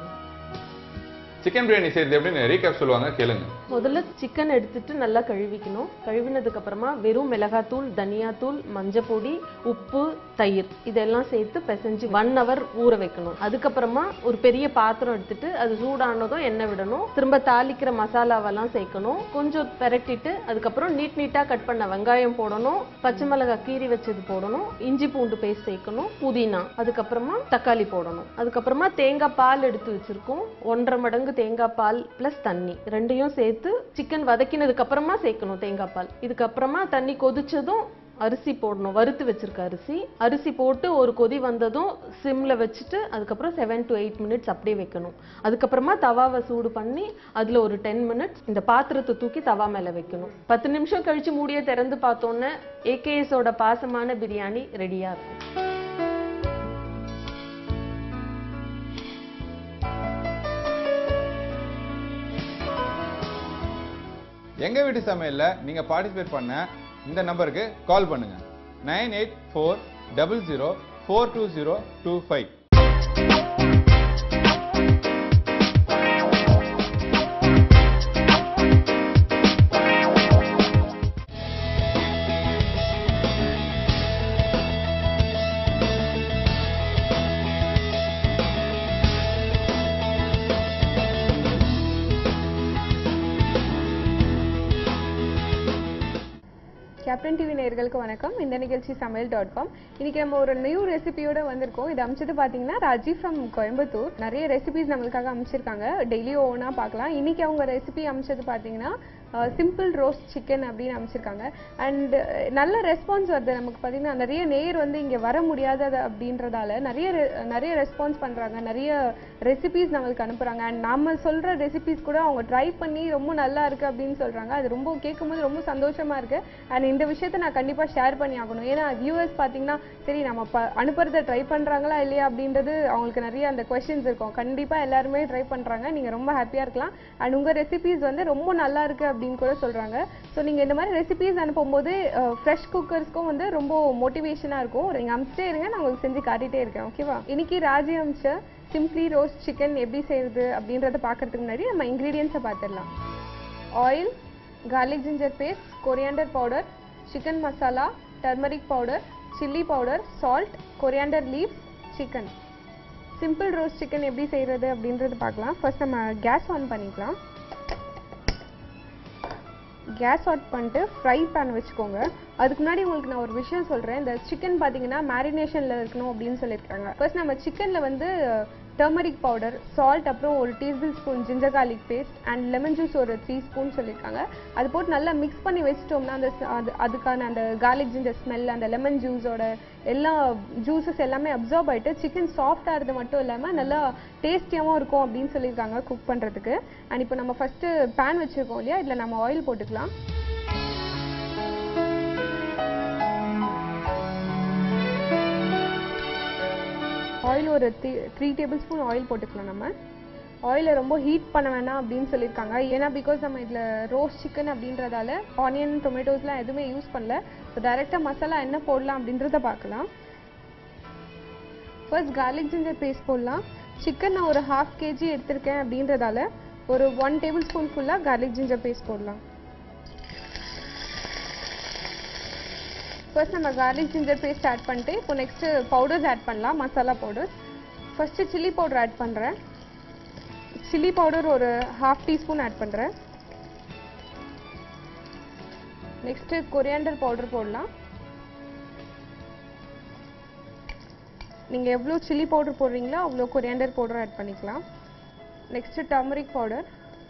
சிக்கன் பிரியாணி செய்யறது எப்படின்னு ரீகேப் சொல்லுவாங்க கேளுங்க முதல்ல சிக்கன் எடுத்துட்டு நல்லா கழுவிக்கணும் கழுவினதுக்கு அப்புறமா வெறும் மிளகாத்தூள் தனியாத்தூள் மஞ்சப்பொடி உப்பு தயிர் இதெல்லாம் சேர்த்து பிசைஞ்சு ஒன் ஹவர் ஊற வைக்கணும் அதுக்கப்புறமா ஒரு பெரிய பாத்திரம் எடுத்துட்டு அது சூடானதும் எண்ணெய் விடணும் திரும்ப தாளிக்கிற மசாலாவெல்லாம் சேர்க்கணும் கொஞ்சம் பெரட்டிட்டு அதுக்கப்புறம் நீட் நீட்டா கட் பண்ண வெங்காயம் போடணும் பச்சை மிளகாய் கீறி வச்சது போடணும் இஞ்சி பூண்டு பேஸ்ட் சேர்க்கணும் புதினா அதுக்கப்புறமா தக்காளி போடணும் அதுக்கப்புறமா தேங்காய் பால் எடுத்து வச்சிருக்கோம் ஒன்றரை மடங்கு மடங்கு தேங்காய் பால் ப்ளஸ் தண்ணி ரெண்டையும் சேர்த்து சிக்கன் வதக்கினதுக்கு அப்புறமா சேர்க்கணும் தேங்காய் பால் இதுக்கப்புறமா தண்ணி கொதிச்சதும் அரிசி போடணும் வறுத்து வச்சிருக்க அரிசி அரிசி போட்டு ஒரு கொதி வந்ததும் சிம்ல வச்சுட்டு அதுக்கப்புறம் செவன் டு எயிட் மினிட்ஸ் அப்படியே வைக்கணும் அதுக்கப்புறமா தவாவை சூடு பண்ணி அதுல ஒரு டென் மினிட்ஸ் இந்த பாத்திரத்தை தூக்கி தவா மேல வைக்கணும் பத்து நிமிஷம் கழிச்சு மூடியை திறந்து பார்த்தோன்னே ஏகேஎஸோட பாசமான பிரியாணி ரெடியா இருக்கும் எங்க வீட்டு சமையல்ல நீங்க பார்ட்டிசிபேட் பண்ண இந்த நம்பருக்கு கால் பண்ணுங்க nine eight four double zero four two zero two five Captain TV நேயர்களுக்கு வணக்கம் இந்த நிகழ்ச்சி சமையல் டாட் காம் இன்னைக்கு நம்ம ஒரு நியூ ரெசிபியோட வந்திருக்கோம் இது அமைச்சது பார்த்தீங்கன்னா ராஜீவ் ஃப்ரம் கோயம்புத்தூர் நிறைய ரெசிபிஸ் நம்மளுக்காக அமைச்சிருக்காங்க டெய்லி ஒவ்வொன்றா பார்க்கலாம் இன்னைக்கு அவங்க ரெசிபி அமைச்சது பார்த்தீங்கன்னா சிம்பிள் ரோஸ்ட் சிக்கன் அப்படின்னு அமைச்சிருக்காங்க அண்ட் நல்ல ரெஸ்பான்ஸ் வருது நமக்கு பார்த்தீங்கன்னா நிறைய நேர் வந்து இங்கே வர முடியாதது அப்படின்றதால நிறைய re- நிறைய ரெஸ்பான்ஸ் பண்ணுறாங்க நிறைய ரெசிபிஸ் நம்மளுக்கு அனுப்புகிறாங்க அண்ட் நாம சொல்கிற ரெசிபிஸ் கூட அவங்க ட்ரை பண்ணி ரொம்ப நல்லா இருக்கு அப்படின்னு சொல்கிறாங்க அது ரொம்ப கேட்கும்போது ரொம்ப சந்தோஷமா இருக்கு அண்ட் இந்த விஷயத்தை நான் கண்டிப்பாக ஷேர் பண்ணி ஆகணும் ஏன்னா வியூவர்ஸ் பார்த்தீங்கன்னா சரி நம்ம ப அனுப்புறத ட்ரை பண்ணுறாங்களா இல்லையா அப்படின்றது அவங்களுக்கு நிறைய அந்த கொஸ்டின்ஸ் இருக்கும் கண்டிப்பாக எல்லாருமே ட்ரை பண்ணுறாங்க நீங்கள் ரொம்ப ஹாப்பியாக இருக்கலாம் அண்ட் உங்கள் ரெசிபிஸ் வந்து ரொம்ப நல்லா இருக்கு அப்படின்னு கூட சொல்கிறாங்க ஸோ நீங்கள் இந்த மாதிரி ரெசிபிஸ் அனுப்பும்போது ஃப்ரெஷ் குக்கர்ஸ்க்கும் வந்து ரொம்ப மோட்டிவேஷனாக இருக்கும் நீங்கள் அமிச்சிட்டே இருங்க நான் உங்களுக்கு செஞ்சு காட்டிகிட்டே இருக்கேன் ஓகேவா இன்னைக்கு ராஜி அமிச்ச சிம்ப்ளி ரோஸ்ட் சிக்கன் எப்படி செய்யுது அப்படின்றத பார்க்கறதுக்கு முன்னாடி நம்ம இன்க்ரீடியன்ஸை பார்த்துடலாம் oil garlic ginger paste coriander powder chicken masala turmeric powder chilli powder salt coriander leaves chicken simple roast chicken எப்படி செய்கிறது அப்படின்றது பார்க்கலாம் ஃபர்ஸ்ட் நம்ம கேஸ் ஆன் பண்ணிக்கலாம் கேஸ் ஆட் பண்ணிட்டு ஃப்ரை பேன் வச்சுக்கோங்க அதுக்கு முன்னாடி உங்களுக்கு நான் ஒரு விஷயம் சொல்கிறேன் இந்த சிக்கன் பார்த்தீங்கன்னா மேரினேஷனில் இருக்கணும் அப்படின்னு சொல்லியிருக்காங்க ஃபர்ஸ்ட் நம்ம சிக்கனில் வந்து டர்மரிக் பவுடர் சால்ட் அப்புறம் ஒரு teaspoon spoon ginger garlic paste and lemon juice ஒரு த்ரீ ஸ்பூன் சொல்லியிருக்காங்க அது போட்டு நல்லா மிக்ஸ் பண்ணி வச்சிட்டோம்னா அந்த ச- அது அதுக்கான அந்த garlic ஜிஞ்சர் ஸ்மெல் அந்த லெமன் ஜூஸோட எல்லா ஜூஸஸ் எல்லாமே அப்சர்வ் ஆயிட்டு சிக்கன் சாஃப்ட் ஆகிறது மட்டும் இல்லாமல் நல்லா டேஸ்டியாகவும் இருக்கும் அப்படின்னு சொல்லியிருக்காங்க குக் பண்ணுறதுக்கு அண்ட் இப்போ நம்ம ஃபஸ்ட்டு பேன் வச்சுருக்கோம் இல்லையா இதில் நம்ம ஆயில் போட்டுக்கலாம் ஆயில் ஒரு three three tablespoon oil போட்டுக்கலாம் நம்ம ஆயிலை ரொம்ப ஹீட் பண்ண வேணாம் அப்படின்னு சொல்லியிருக்காங்க ஏன்னா பிகாஸ் நம்ம இதில் ரோஸ்ட் சிக்கன் அப்படின்றதால ஆனியன் டொமேட்டோஸ்லாம் எதுவுமே யூஸ் பண்ணல ஸோ டைரெக்டாக மசாலா என்ன போடலாம் அப்படின்றத பார்க்கலாம் ஃபர்ஸ்ட் garlic ஜிஞ்சர் பேஸ்ட் போடலாம் சிக்கன் நான் ஒரு ஹாஃப் கேஜி எடுத்திருக்கேன் அப்படின்றதால ஒரு ஒன் டேபிள் ஸ்பூன் ஃபுல்லாக garlic ஜிஞ்சர் பேஸ்ட் போடலாம் ஃபர்ஸ்ட் நம்ம garlic ஜிஞ்சர் பேஸ்ட் ஆட் பண்ணிட்டு இப்போ நெக்ஸ்ட்டு பவுடர்ஸ் ஆட் பண்ணலாம் masala powders first chilli powder add பண்ணுறேன் சில்லி பவுடர் ஒரு ஹாஃப் டீஸ்பூன் ஆட் பண்ணுறேன் நெக்ஸ்ட்டு கொரியாண்டர் பவுடர் போடலாம் நீங்கள் எவ்வளோ சில்லி பவுடர் போடுறீங்களோ அவ்வளோ கொரியாண்டர் பவுடர் ஆட் பண்ணிக்கலாம் நெக்ஸ்ட்டு டர்மரிக் பவுடர்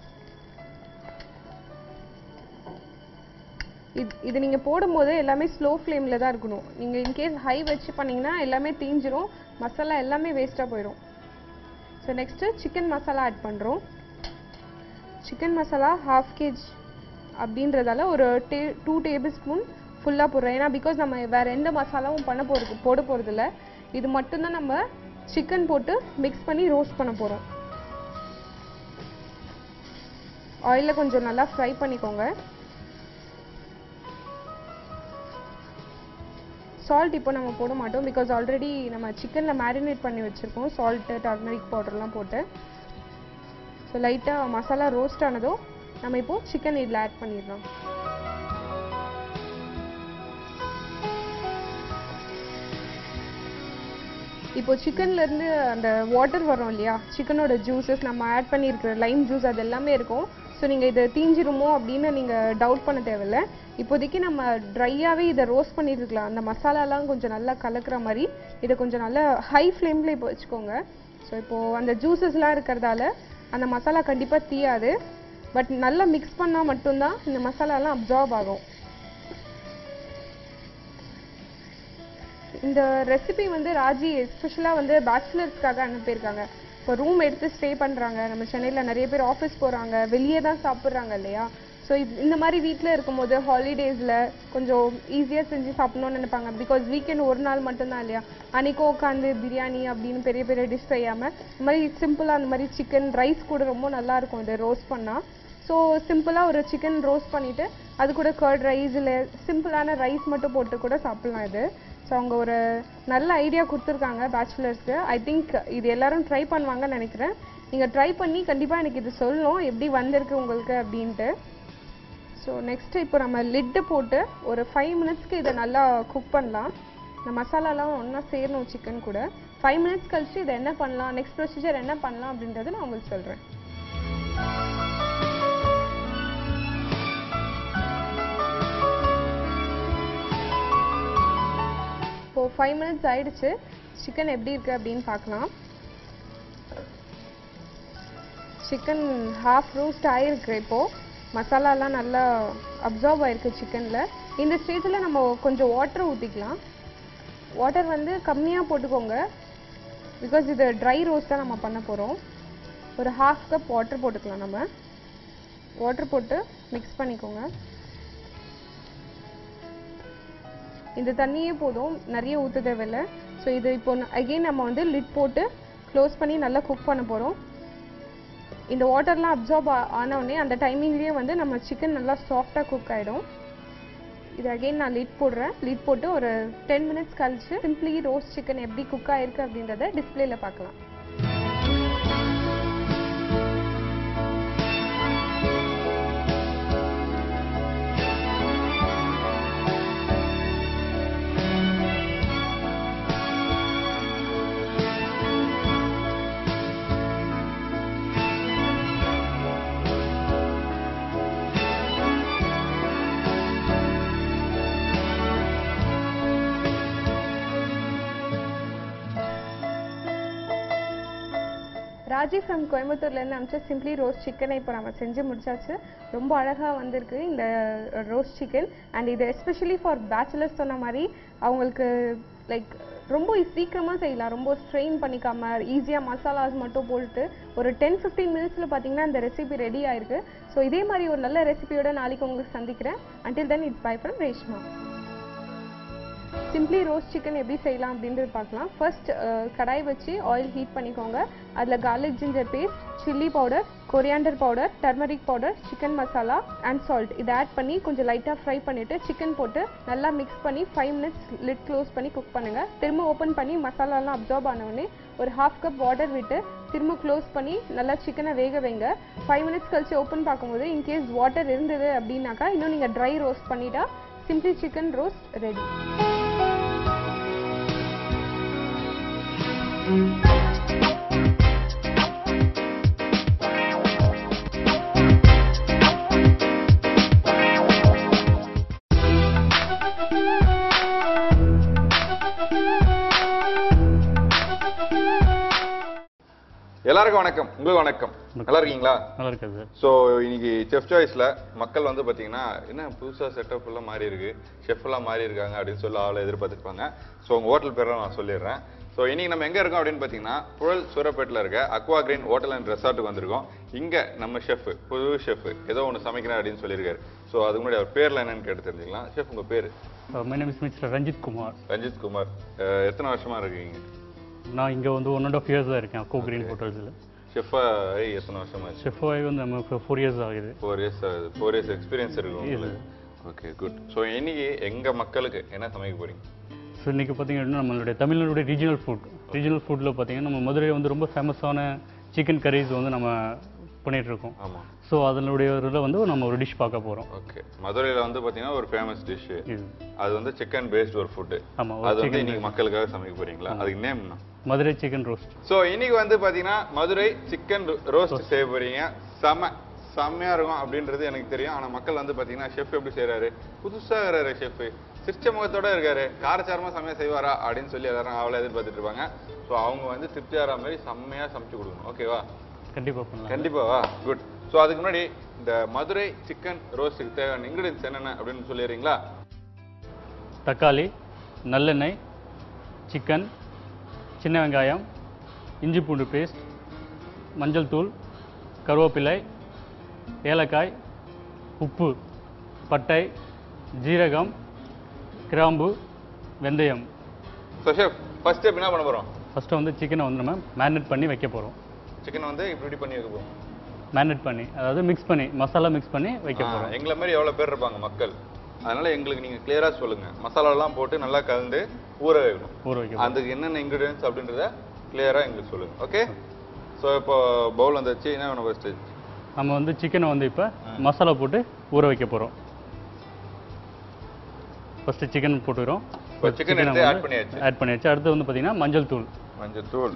இது இது நீங்கள் போடும்போது எல்லாமே ஸ்லோ ஃப்ளேமில் தான் இருக்கணும் நீங்கள் இன்கேஸ் ஹை வச்சு பண்ணீங்கன்னா எல்லாமே தீஞ்சிரும் மசாலா எல்லாமே வேஸ்ட்டாக போயிடும் so next chicken masala add பண்ணுறோம் சிக்கன் மசாலா ஹாஃப் கேஜ் அப்படின்றதால ஒரு டே டூ டேபிள் ஸ்பூன் ஃபுல்லாக போடுறோம் ஏன்னா பிகாஸ் நம்ம வேறு எந்த மசாலாவும் பண்ண போகிறது போட போகிறதில்ல இது மட்டும்தான் நம்ம சிக்கன் போட்டு மிக்ஸ் பண்ணி ரோஸ்ட் பண்ண போகிறோம் ஆயிலில் கொஞ்சம் நல்லா ஃப்ரை பண்ணிக்கோங்க சால்ட் இப்போ நம்ம போட மாட்டோம் பிகாஸ் ஆல்ரெடி நம்ம சிக்கனில் மேரினேட் பண்ணி வச்சுருக்கோம் சால்ட்டு டர்மரிக் பவுடர்லாம் போட்டு ஸோ லைட்டாக மசாலா ரோஸ்ட் ஆனதும் நம்ம இப்போ சிக்கன் இதில் ஆட் பண்ணிடலாம் இப்போ சிக்கன்ல இருந்து அந்த வாட்டர் வரும் இல்லையா சிக்கனோட ஜூஸஸ் நம்ம ஆட் பண்ணியிருக்கிற லைம் ஜூஸ் அது எல்லாமே இருக்கும் ஸோ நீங்கள் இதை தீஞ்சிருமோ அப்படின்னு நீங்கள் டவுட் பண்ண தேவையில்ல இப்போதைக்கு நம்ம ட்ரையாகவே இதை ரோஸ்ட் பண்ணியிருக்கலாம் அந்த மசாலாலாம் கொஞ்சம் நல்லா கலக்கிற மாதிரி இதை கொஞ்சம் நல்லா ஹை ஃப்ளேமில் இப்போ வச்சுக்கோங்க ஸோ இப்போது அந்த ஜூஸஸ்லாம் இருக்கிறதால அந்த மசாலா கண்டிப்பாக தீயாது பட் நல்லா மிக்ஸ் பண்ணால் மட்டும்தான் இந்த மசாலாலாம் அப்சார்ப் ஆகும் இந்த ரெசிபி வந்து ராஜி எஸ்பெஷலாக வந்து பேச்சுலர்ஸ்க்காக அனுப்பியிருக்காங்க இப்போ ரூம் எடுத்து ஸ்டே பண்ணுறாங்க நம்ம சென்னையில் நிறைய பேர் ஆஃபீஸ் போகிறாங்க வெளியே தான் சாப்பிட்றாங்க இல்லையா ஸோ இந்த மாதிரி வீட்டில் இருக்கும்போது ஹாலிடேஸில் கொஞ்சம் ஈஸியாக செஞ்சு சாப்பிடணும்னு நினைப்பாங்க பிகாஸ் வீக்கெண்ட் ஒரு நாள் மட்டும்தான் இல்லையா அன்றைக்கும் உட்காந்து பிரியாணி அப்படின்னு பெரிய பெரிய டிஷ் செய்யாமல் இந்த மாதிரி சிம்பிளாக அந்த மாதிரி சிக்கன் ரைஸ் கூட ரொம்ப நல்லா இருக்கும் இது ரோஸ்ட் பண்ணால் ஸோ சிம்பிளாக ஒரு சிக்கன் ரோஸ்ட் பண்ணிவிட்டு அது கூட கர்ட் ரைஸ் இல்லை சிம்பிளான ரைஸ் மட்டும் போட்டு கூட சாப்பிட்லாம் இது ஸோ அவங்க ஒரு நல்ல ஐடியா கொடுத்துருக்காங்க பேச்சுலர்ஸ்க்கு ஐ திங்க் இது எல்லாரும் ட்ரை பண்ணுவாங்கன்னு நினைக்கிறேன் நீங்கள் ட்ரை பண்ணி கண்டிப்பாக எனக்கு இது சொல்லணும் எப்படி வந்திருக்கு உங்களுக்கு அப்படின்ட்டு ஸோ நெக்ஸ்ட்டு இப்போ நம்ம லிட்டு போட்டு ஒரு ஃபைவ் மினிட்ஸ்க்கு இதை நல்லா குக் பண்ணலாம் இந்த மசாலாலாம் ஒன்றா சேரணும் சிக்கன் கூட ஃபைவ் மினிட்ஸ் கழிச்சு இதை என்ன பண்ணலாம் நெக்ஸ்ட் ப்ரொசீஜர் என்ன பண்ணலாம் அப்படின்றத நான் உங்களுக்கு சொல்கிறேன் இப்போ ஃபைவ் மினிட்ஸ் ஆயிடுச்சு சிக்கன் எப்படி இருக்கு அப்படின்னு பார்க்கலாம் சிக்கன் ஹாஃப் ரோஸ்ட் ஆயிருக்கு இப்போ மசாலாலாம் நல்லா அப்சார்ப் ஆயிருக்கு சிக்கனில் இந்த ஸ்டேஜில் நம்ம கொஞ்சம் வாட்டர் ஊற்றிக்கலாம் வாட்டர் வந்து கம்மியாக போட்டுக்கோங்க பிகாஸ் இது ட்ரை ரோஸ்ட்டாக நம்ம பண்ண போகிறோம் ஒரு ஹாஃப் கப் வாட்டர் போட்டுக்கலாம் நம்ம வாட்டர் போட்டு மிக்ஸ் பண்ணிக்கோங்க இந்த தண்ணியே போதும் நிறைய ஊற்ற தேவையில்லை ஸோ இது இப்போ அகெயின் நம்ம வந்து லிட் போட்டு க்ளோஸ் பண்ணி நல்லா குக் பண்ண போகிறோம் இந்த வாட்டர்லாம் அப்சார்ப் ஆனவுடனே அந்த டைமிங்லேயே வந்து நம்ம சிக்கன் நல்லா சாஃப்டாக குக் ஆகிடும் இது அகெயின் நான் லிட் போடுறேன் லிட் போட்டு ஒரு டென் மினிட்ஸ் கழிச்சு சிம்பிளி ரோஸ்ட் சிக்கன் எப்படி குக் ஆயிருக்கு அப்படின்றத டிஸ்பிளேல பார்க்கலாம் ராஜி ஃப்ரம் கோயம்புத்தூர்லேருந்து அமிச்ச சிம்பிளி ரோஸ்ட் சிக்கனை இப்போ நம்ம செஞ்சு முடிச்சாச்சு ரொம்ப அழகாக வந்திருக்கு இந்த ரோஸ்ட் சிக்கன் அண்ட் இது எஸ்பெஷலி ஃபார் பேச்சுலர்ஸ் சொன்ன மாதிரி அவங்களுக்கு லைக் ரொம்ப சீக்கிரமாக செய்யலாம் ரொம்ப ஸ்ட்ரெயின் பண்ணிக்காம ஈஸியாக மசாலாஸ் மட்டும் போட்டு ஒரு டென் ஃபிஃப்டீன் மினிட்ஸில் பார்த்தீங்கன்னா இந்த ரெசிபி ரெடி ஆயிருக்கு ஸோ இதே மாதிரி ஒரு நல்ல ரெசிபியோட நாளைக்கு உங்களுக்கு சந்திக்கிறேன் until then it's bye from Reshma simply roast chicken எப்படி செய்யலாம் அப்படின்றது பார்க்கலாம் ஃபர்ஸ்ட் கடாய் வச்சு ஆயில் ஹீட் பண்ணிக்கோங்க அதில் garlic ginger paste chilli powder coriander powder turmeric powder chicken masala and salt இதை ஆட் பண்ணி கொஞ்சம் லைட்டாக ஃப்ரை பண்ணிவிட்டு சிக்கன் போட்டு நல்லா மிக்ஸ் பண்ணி ஃபைவ் மினிட்ஸ் லிட் க்ளோஸ் பண்ணி குக் பண்ணுங்கள் திரும்ப ஓப்பன் பண்ணி மசாலாலாம் அப்சார்ப் ஆனவுடனே ஒரு ஹாஃப் கப் வாட்டர் விட்டு திரும்ப க்ளோஸ் பண்ணி நல்லா சிக்கனை வேக வைங்க ஃபைவ் மினிட்ஸ் கழிச்சு ஓப்பன் பார்க்கும்போது இன்கேஸ் வாட்டர் இருந்தது அப்படின்னாக்கா இன்னும் நீங்கள் ட்ரை ரோஸ்ட் பண்ணிட்டா சிம்பிளி சிக்கன் ரோஸ்ட் ரெடி எல்லாருக்கும் வணக்கம் உங்களுக்கு வணக்கம் நல்லா இருக்கீங்களா நல்லா இருக்காது சார் ஸோ இன்னைக்கு செஃப் சாய்ஸ்ல மக்கள் வந்து பாத்தீங்கன்னா என்ன புதுசா செட்டப் எல்லாம் மாறி இருக்கு செஃப் எல்லாம் மாறி இருக்காங்க அப்படின்னு சொல்லி ஆளை எதிர்பார்த்துருப்பாங்க ஸோ உங்க ஹோட்டல் பேரெல்லாம் நான் சொல்லிடுறேன் ஸோ இன்னைக்கு நம்ம எங்க இருக்கோம் அப்படின்னு பாத்தீங்கன்னா புழல் சூரப்பேட்டில் இருக்க அக்வா கிரீன் ஹோட்டல் அண்ட் ரெசார்ட்டுக்கு வந்திருக்கோம் இங்க நம்ம ஷெஃப் புது ஷெஃப் ஏதோ ஒன்று சமைக்கிறேன் அப்படின்னு சொல்லியிருக்காரு ஸோ அதுக்கு முன்னாடி அவர் பேர்ல என்னன்னு கேட்டு தெரிஞ்சுக்கலாம் ஷெஃப் உங்க பேர் my name is mister Ranjith Kumar Ranjith Kumar ah, எத்தனை வருஷமா இருக்கீங்க நான் இங்கே வந்து ஒன் அண்ட் ஆஃப் இயர்ஸ் தான் இருக்கேன் கோ கிரீன் ஹோட்டல்ஸில் ஷெஃபா எத்தனை வருஷமா ஷெஃப் ஆகி வந்து நம்ம ஃபோர் இயர்ஸ் ஆகுது ஃபோர் இயர்ஸ் ஆகுது ஃபோர் இயர்ஸ் எக்ஸ்பீரியன்ஸ் இருக்கு உங்களுக்கு ஓகே குட் ஸோ இன்னைக்கு எங்க மக்களுக்கு என்ன சமைக்க போறீங்க ஸோ இன்றைக்கி பார்த்தீங்கன்னா நம்மளுடைய தமிழ்நாடுடைய ரீஜனல் ஃபுட் ரீஜனல் ஃபுட்டில் பார்த்தீங்கன்னா நம்ம மதுரை வந்து ரொம்ப ஃபேமஸான சிக்கன் கரீஸ் வந்து நம்ம பண்ணிட்டு இருக்கோம் ஆமா ஸோ அதனுடைய ஒரு இதில் வந்து நம்ம ஒரு டிஷ் பார்க்க போகிறோம் ஓகே மதுரையில வந்து பாத்தீங்கன்னா ஒரு ஃபேமஸ் டிஷ் இது அது வந்து சிக்கன் பேஸ்ட் ஒரு ஃபுட் ஆமாம் அது வந்து இன்னைக்கு மக்களுக்காக சமைக்க போறீங்களா அதுக்கு நேம் என்ன மதுரை சிக்கன் ரோஸ்ட் ஸோ இன்னைக்கு வந்து பாத்தீங்கன்னா மதுரை சிக்கன் ரோஸ்ட் செய்ய போறீங்க செம செம்மையா இருக்கும் அப்படின்றது எனக்கு தெரியும் ஆனா மக்கள் வந்து பாத்தீங்கன்னா ஷெஃப் எப்படி செய்றாரு புதுசா இருக்கிறாரு ஷெஃப் சிரிச்ச முகத்தோட இருக்காரு காரச்சாரமா செம்மையா செய்வாரா அப்படின்னு சொல்லி எல்லாரும் அவளை எதிர்பார்த்துட்டு இருப்பாங்க ஸோ அவங்க வந்து திருப்தியாகிற மாதிரி செம்மையா சமைச்சு கொடுக்கணும் ஓகேவா கண்டிப்பாக பண்ணலாம் கண்டிப்பாவா குட் ஸோ அதுக்கு முன்னாடி இந்த மதுரை சிக்கன் ரோஸ்ட்டுக்கு தேவையான இன்கிரீடியன்ஸ் என்னென்ன அப்படின்னு சொல்லிடுறீங்களா தக்காளி நல்லெண்ணெய் சிக்கன் சின்ன வெங்காயம் இஞ்சி பூண்டு பேஸ்ட் மஞ்சள் தூள் கருவேப்பிலை ஏலக்காய் உப்பு பட்டை ஜீரகம் கிராம்பு வெந்தயம் ஸோ ஷெஃப் ஃபர்ஸ்ட் ஸ்டெப் என்ன பண்ண போகிறோம் ஃபஸ்ட்டு வந்து சிக்கனை வந்து நம்ம மேரினேட் பண்ணி வைக்க போகிறோம் சிக்கன் வந்து இப்படி இப்படி பண்ணி வைக்க போகிறோம் மேரினேட் பண்ணி அதாவது மிக்ஸ் பண்ணி மசாலா மிக்ஸ் பண்ணி வைக்க போகிறோம் எங்களை மாதிரி எவ்வளோ பேர் இருப்பாங்க மக்கள் அதனால எங்களுக்கு நீங்கள் கிளியராக சொல்லுங்க மசாலாலாம் போட்டு நல்லா கலந்து ஊற வைக்கணும் ஊற வைக்க போறோம். அதுக்கு என்னென்ன இன்க்ரீடியன்ஸ் அப்படின்றத கிளியராக எங்களுக்கு சொல்லுங்க ஓகே ஸோ இப்போ பவுல் வந்துச்சு என்ன வேணும் ஃபர்ஸ்ட் நம்ம வந்து சிக்கனை வந்து இப்போ மசாலா போட்டு ஊற வைக்க போகிறோம் ஃபஸ்ட்டு சிக்கன் போட்டுக்கிறோம் இப்போ சிக்கன் எடுத்து ஆட் பண்ணியாச்சு ஆட் பண்ணியாச்சு அடுத்து வந்து பார்த்தீங்கன்னா மஞ்சள் தூள் மஞ்சள் தூள்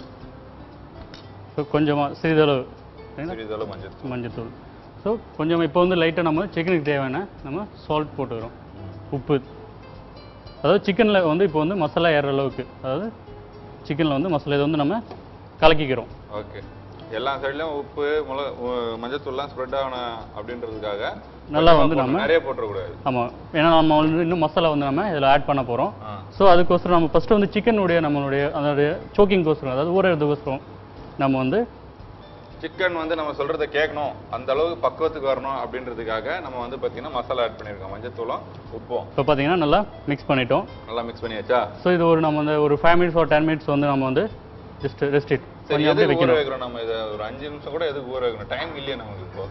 ஸோ கொஞ்சமாக சிறிதளவு சரிங்களா? சிறிதளவு மஞ்சள் தூள் மஞ்சள் தூள் ஸோ கொஞ்சம் இப்போ வந்து லைட்டாக நம்ம சிக்கனுக்கு தேவையான நம்ம சால்ட் போட்டுக்கிறோம் உப்பு அதாவது சிக்கனில் வந்து இப்போ வந்து மசாலா ஏறுற அளவுக்கு அதாவது சிக்கனில் வந்து மசாலா இதை வந்து நம்ம கலக்கிக்கிறோம் ஓகே எல்லா சைட்லயும் உப்பு மிளகா மஞ்சள் தூள்லாம் ஸ்ப்ரெட் ஆகணும் அப்படின்றதுக்காக நல்லா வந்து கொஞ்சமா நம்ம- போடணும். நிறைய போட்டுறக்கூடாது ஆமாம் ஏன்னா நம்ம வந்து இன்னும் மசாலா வந்து நம்ம இதில் ஆட் பண்ண போகிறோம் ஆ ஸோ அதுக்கோசரம் நம்ம ஃபஸ்ட்டு வந்து சிக்கனுடைய நம்மளுடைய அதனுடைய சோக்கிங்கோசரம் அதாவது ஊறதுக்கோசரம் நம்ம வந்து சிக்கன் வந்து நம்ம சொல்றத கேட்கணும் அந்த அளவுக்கு பக்குவத்துக்கு வரணும் அப்படின்றதுக்காக நம்ம வந்து பார்த்தீங்கன்னா மசாலா ஆட் பண்ணியிருக்கோம் மஞ்சள் தூளும் உப்பும் இப்போ பார்த்தீங்கன்னா நல்லா மிக்ஸ் பண்ணிட்டோம் நல்லா மிக்ஸ் பண்ணியாச்சா ஸோ இது ஒரு நம்ம வந்து ஒரு ஃபைவ் மினிட்ஸ் ஒரு டென் மினிட்ஸ் வந்து நம்ம வந்து ஜஸ்ட் ரெஸ்ட் இட் சரி கொஞ்சம் அப்படியே எதுக்கு ஊற வைக்கணும் வைக்கிறோம் நம்ம இதை ஒரு அஞ்சு நிமிஷம் கூட எதுக்கு ஊற வைக்கணும் டைம் இல்லையே நமக்கு இப்போ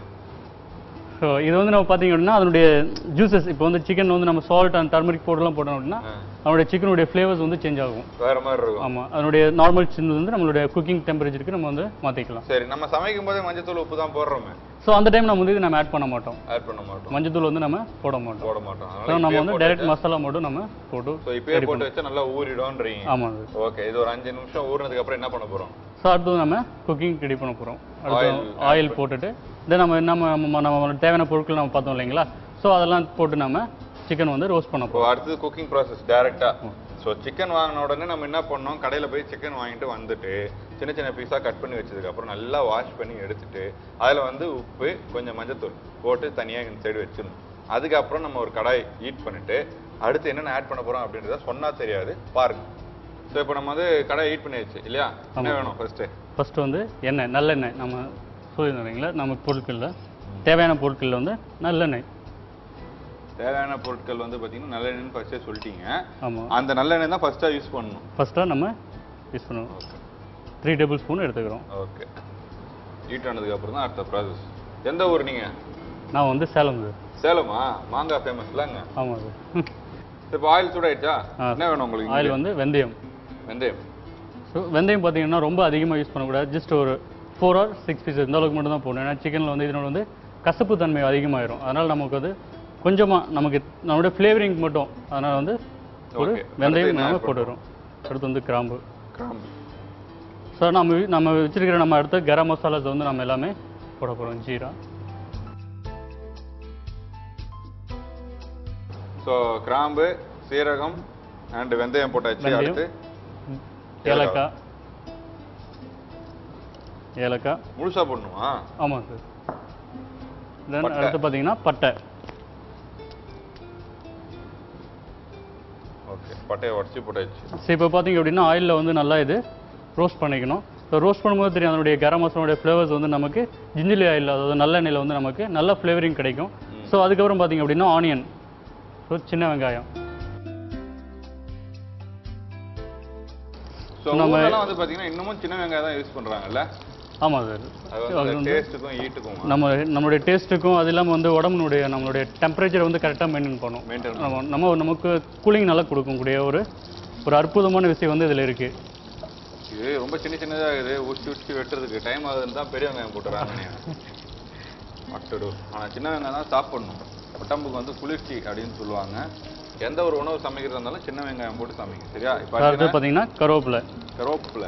ஸோ இது வந்து நம்ம பார்த்தீங்க அப்படின்னா அதனுடைய ஜூசஸ் இப்போ வந்து சிக்கன் வந்து நம்ம சால்ட் அண்ட் டர்மரிக் பவுடர்லாம் போட்டோம் அப்படின்னா ஆ. அதனுடைய சிக்கனுடைய ஃப்ளேவர்ஸ் வந்து சேஞ்ச் ஆகும் வேற மாதிரி இருக்கும் ஆமாம் அதனுடைய நார்மல் சின்ன வந்து நம்மளுடைய குக்கிங் டெம்பரேச்சருக்கு நம்ம வந்து மாற்றிக்கலாம் சரி நம்ம சமைக்கும் போதே மஞ்சள் தூள் உப்பு தான் போடுறோமே ஸோ அந்த டைம் நம்ம வந்து இது நம்ம ஆட் பண்ண மாட்டோம் ஆட் பண்ண மாட்டோம் மஞ்சள் தூள் வந்து நம்ம போட மாட்டோம் போட மாட்டோம் ஸோ அதனால நம்ம இப்பயே வந்து போட்டு டைரக்ட் மசாலா மட்டும் நம்ம போட்டு ஸோ இப்பயே போட்டு வச்சா நல்லா ஊறிடும்ன்றீங்க ஆமாம் ஓகே இது ஒரு அஞ்சு நிமிஷம் ஊறினதுக்கு அப்புறம் என்ன பண்ண போறோம் ஸோ அடுத்தது நம்ம குக்கிங் ரெடி பண்ண போகிறோம் அடுத்து Oil ஆயில் போட்டுட்டு தென் நம்ம நம்ம நம்ம நம்ம தேவையான பொருட்கள் நம்ம பார்த்தோம் இல்லைங்களா ஸோ அதெல்லாம் போட்டு நம்ம சிக்கன் வந்து ரோஸ்ட் பண்ண இப்போ போகிறோம் அடுத்தது குக்கிங் ப்ராசஸ் டேரெக்டா ஸோ சிக்கன் வாங்கின உடனே நம்ம என்ன பண்ணோம் கடையில் போய் சிக்கன் வாங்கிட்டு வந்துட்டு சின்ன சின்ன பீஸாக கட் பண்ணி வச்சதுக்கு அப்புறம் நல்லா வாஷ் பண்ணி எடுத்துட்டு அதில் வந்து உப்பு கொஞ்சம் மஞ்சத்தூள் போட்டு தனியாக இந்த சைடு வச்சிடணும் அதுக்கப்புறம் நம்ம ஒரு கடாய் ஹீட் பண்ணிட்டு அடுத்து என்னென்ன ஆட் பண்ண போறோம் அப்படின்றத சொன்னா தெரியாது பாருங்க ஸோ இப்போ நம்ம வந்து கடாய் ஹீட் பண்ணியாச்சு இல்லையா என்ன ஆமா. வேணும் ஃபர்ஸ்ட்டு ஃபஸ்ட்டு வந்து எண்ணெய் நல்லெண்ணெய் நம்ம சொல்லியிருந்தோம் இல்லைங்களா நம்ம பொருட்களில் தேவையான பொருட்களில் வந்து நல்லெண்ணெய் தேவையான பொருட்கள் வந்து பார்த்தீங்கன்னா நல்லெண்ணெய்னு ஃபர்ஸ்டே சொல்லிட்டீங்க ஆமாம் அந்த நல்லெண்ணெய் தான் ஃபர்ஸ்ட்டாக யூஸ் பண்ணணும் ஃபஸ்ட்டாக நம்ம யூஸ் பண்ணுவோம் த்ரீ டேபிள் ஸ்பூன் எடுத்துக்கிறோம் ஓகே ஹீட் ஆனதுக்கு அப்புறம் தான் அடுத்த ப்ராசஸ் எந்த ஊர் நீங்க நான் வந்து சேலம் சார் சேலமா மாங்காய் ஃபேமஸ்லாங்க ஆமாம் சார் இப்போ ஆயில் சூடாயிடுச்சா ஆ. என்ன வேணும் உங்களுக்கு ஆயில் வந்து வெந்தயம் வெந்தயம் ஸோ வெந்தயம் பார்த்தீங்கன்னா ரொம்ப அதிகமாக யூஸ் பண்ணக்கூடாது ஜஸ்ட் ஒரு ஃபோர் ஆர் சிக்ஸ் பீசஸ் இந்த அளவுக்கு மட்டும் தான் போடணும் ஏன்னா சிக்கனில் வந்து இதனோட வந்து கசப்பு தன்மை அதிகமாயிரும் அதனால் நமக்கு வந்து கொஞ்சமாக நமக்கு நம்மளுடைய ஃப்ளேவரிங் மட்டும் அதனால் வந்து ஒரு Okay. அடுத்து வெந்தயம் என்ன நம்ம add போட்டுக்கிறோம் அடுத்து வந்து கிராம்பு கிராம்பு ஸோ நம்ம வி- நம்ம வச்சிருக்கிற நம்ம அடுத்த கரம் மசாலாஸ் வந்து நம்ம எல்லாமே போட போகிறோம் ஜீரா ஸோ கிராம்பு சீரகம் அண்ட் வெந்தயம் போட்டாச்சு வெந்தயம். அடுத்து ஏலக்காய் ஏலக்காய் முழுசா போடணுமா ஆமாம் சார் தென் பட்டை. அடுத்து பார்த்தீங்கன்னா பட்டை ஓகே பட்டையை உடச்சி போட்டாச்சு ஸோ இப்போ பார்த்தீங்க அப்படின்னா ஆயிலில் வந்து நல்லா இது ரோஸ்ட் பண்ணிக்கணும் ஸோ ரோஸ்ட் பண்ணும்போது தெரியும் அதனுடைய கரம் மசாலாவுடைய ஃப்ளேவர்ஸ் வந்து நமக்கு ஜிஞ்சிலி ஆயில் அதாவது நல்லெண்ணெயில் வந்து நமக்கு நல்ல ஃப்ளேவரிங் கிடைக்கும் ஸோ அதுக்கப்புறம் பார்த்தீங்க அப்படின்னா ஆனியன் ஸோ சின்ன வெங்காயம் ஸோ நம்ம- ஊர்லலாம் வந்து பார்த்தீங்கன்னா இன்னமும் சின்ன வெங்காயம் தான் யூஸ் பண்றாங்கல்ல ஆமாம் சார் அது அது வந்து வந்து டேஸ்ட்டுக்கும் ஈட்டுக்கும் நம்ம நம்மளுடைய டேஸ்ட்டுக்கும் அது இல்லாமல் வந்து உடம்புனுடைய நம்மளுடைய டெம்பரேச்சர் வந்து கரெக்டாக மெயின்டைன் பண்ணும் Maintain நம்ம நம்ம நமக்கு கூலிங் நல்லா கொடுக்கக்கூடிய ஒரு ஒரு அற்புதமான விஷயம் வந்து இதில் இருக்குது இது ரொம்ப சின்ன சின்னதா இருக்குது உச்சி உச்சி வெட்டுறதுக்கு டைம் ஆகுதுன்னு தான் பெரிய வெங்காயம் போட்டுறாங்க மட்டடு ஆனா சின்ன வெங்காயம் தான் சாப்பிடணும் உடம்புக்கு வந்து குளிர்ச்சி அப்படின்னு சொல்லுவாங்க எந்த ஒரு உணவு சமைக்கிறதா இருந்தாலும் சின்ன வெங்காயம் போட்டு சமைங்க சரியா இப்போ அடுத்து அடுத்தது பார்த்தீங்கன்னா கருவேப்பிலை கருவேப்பிலை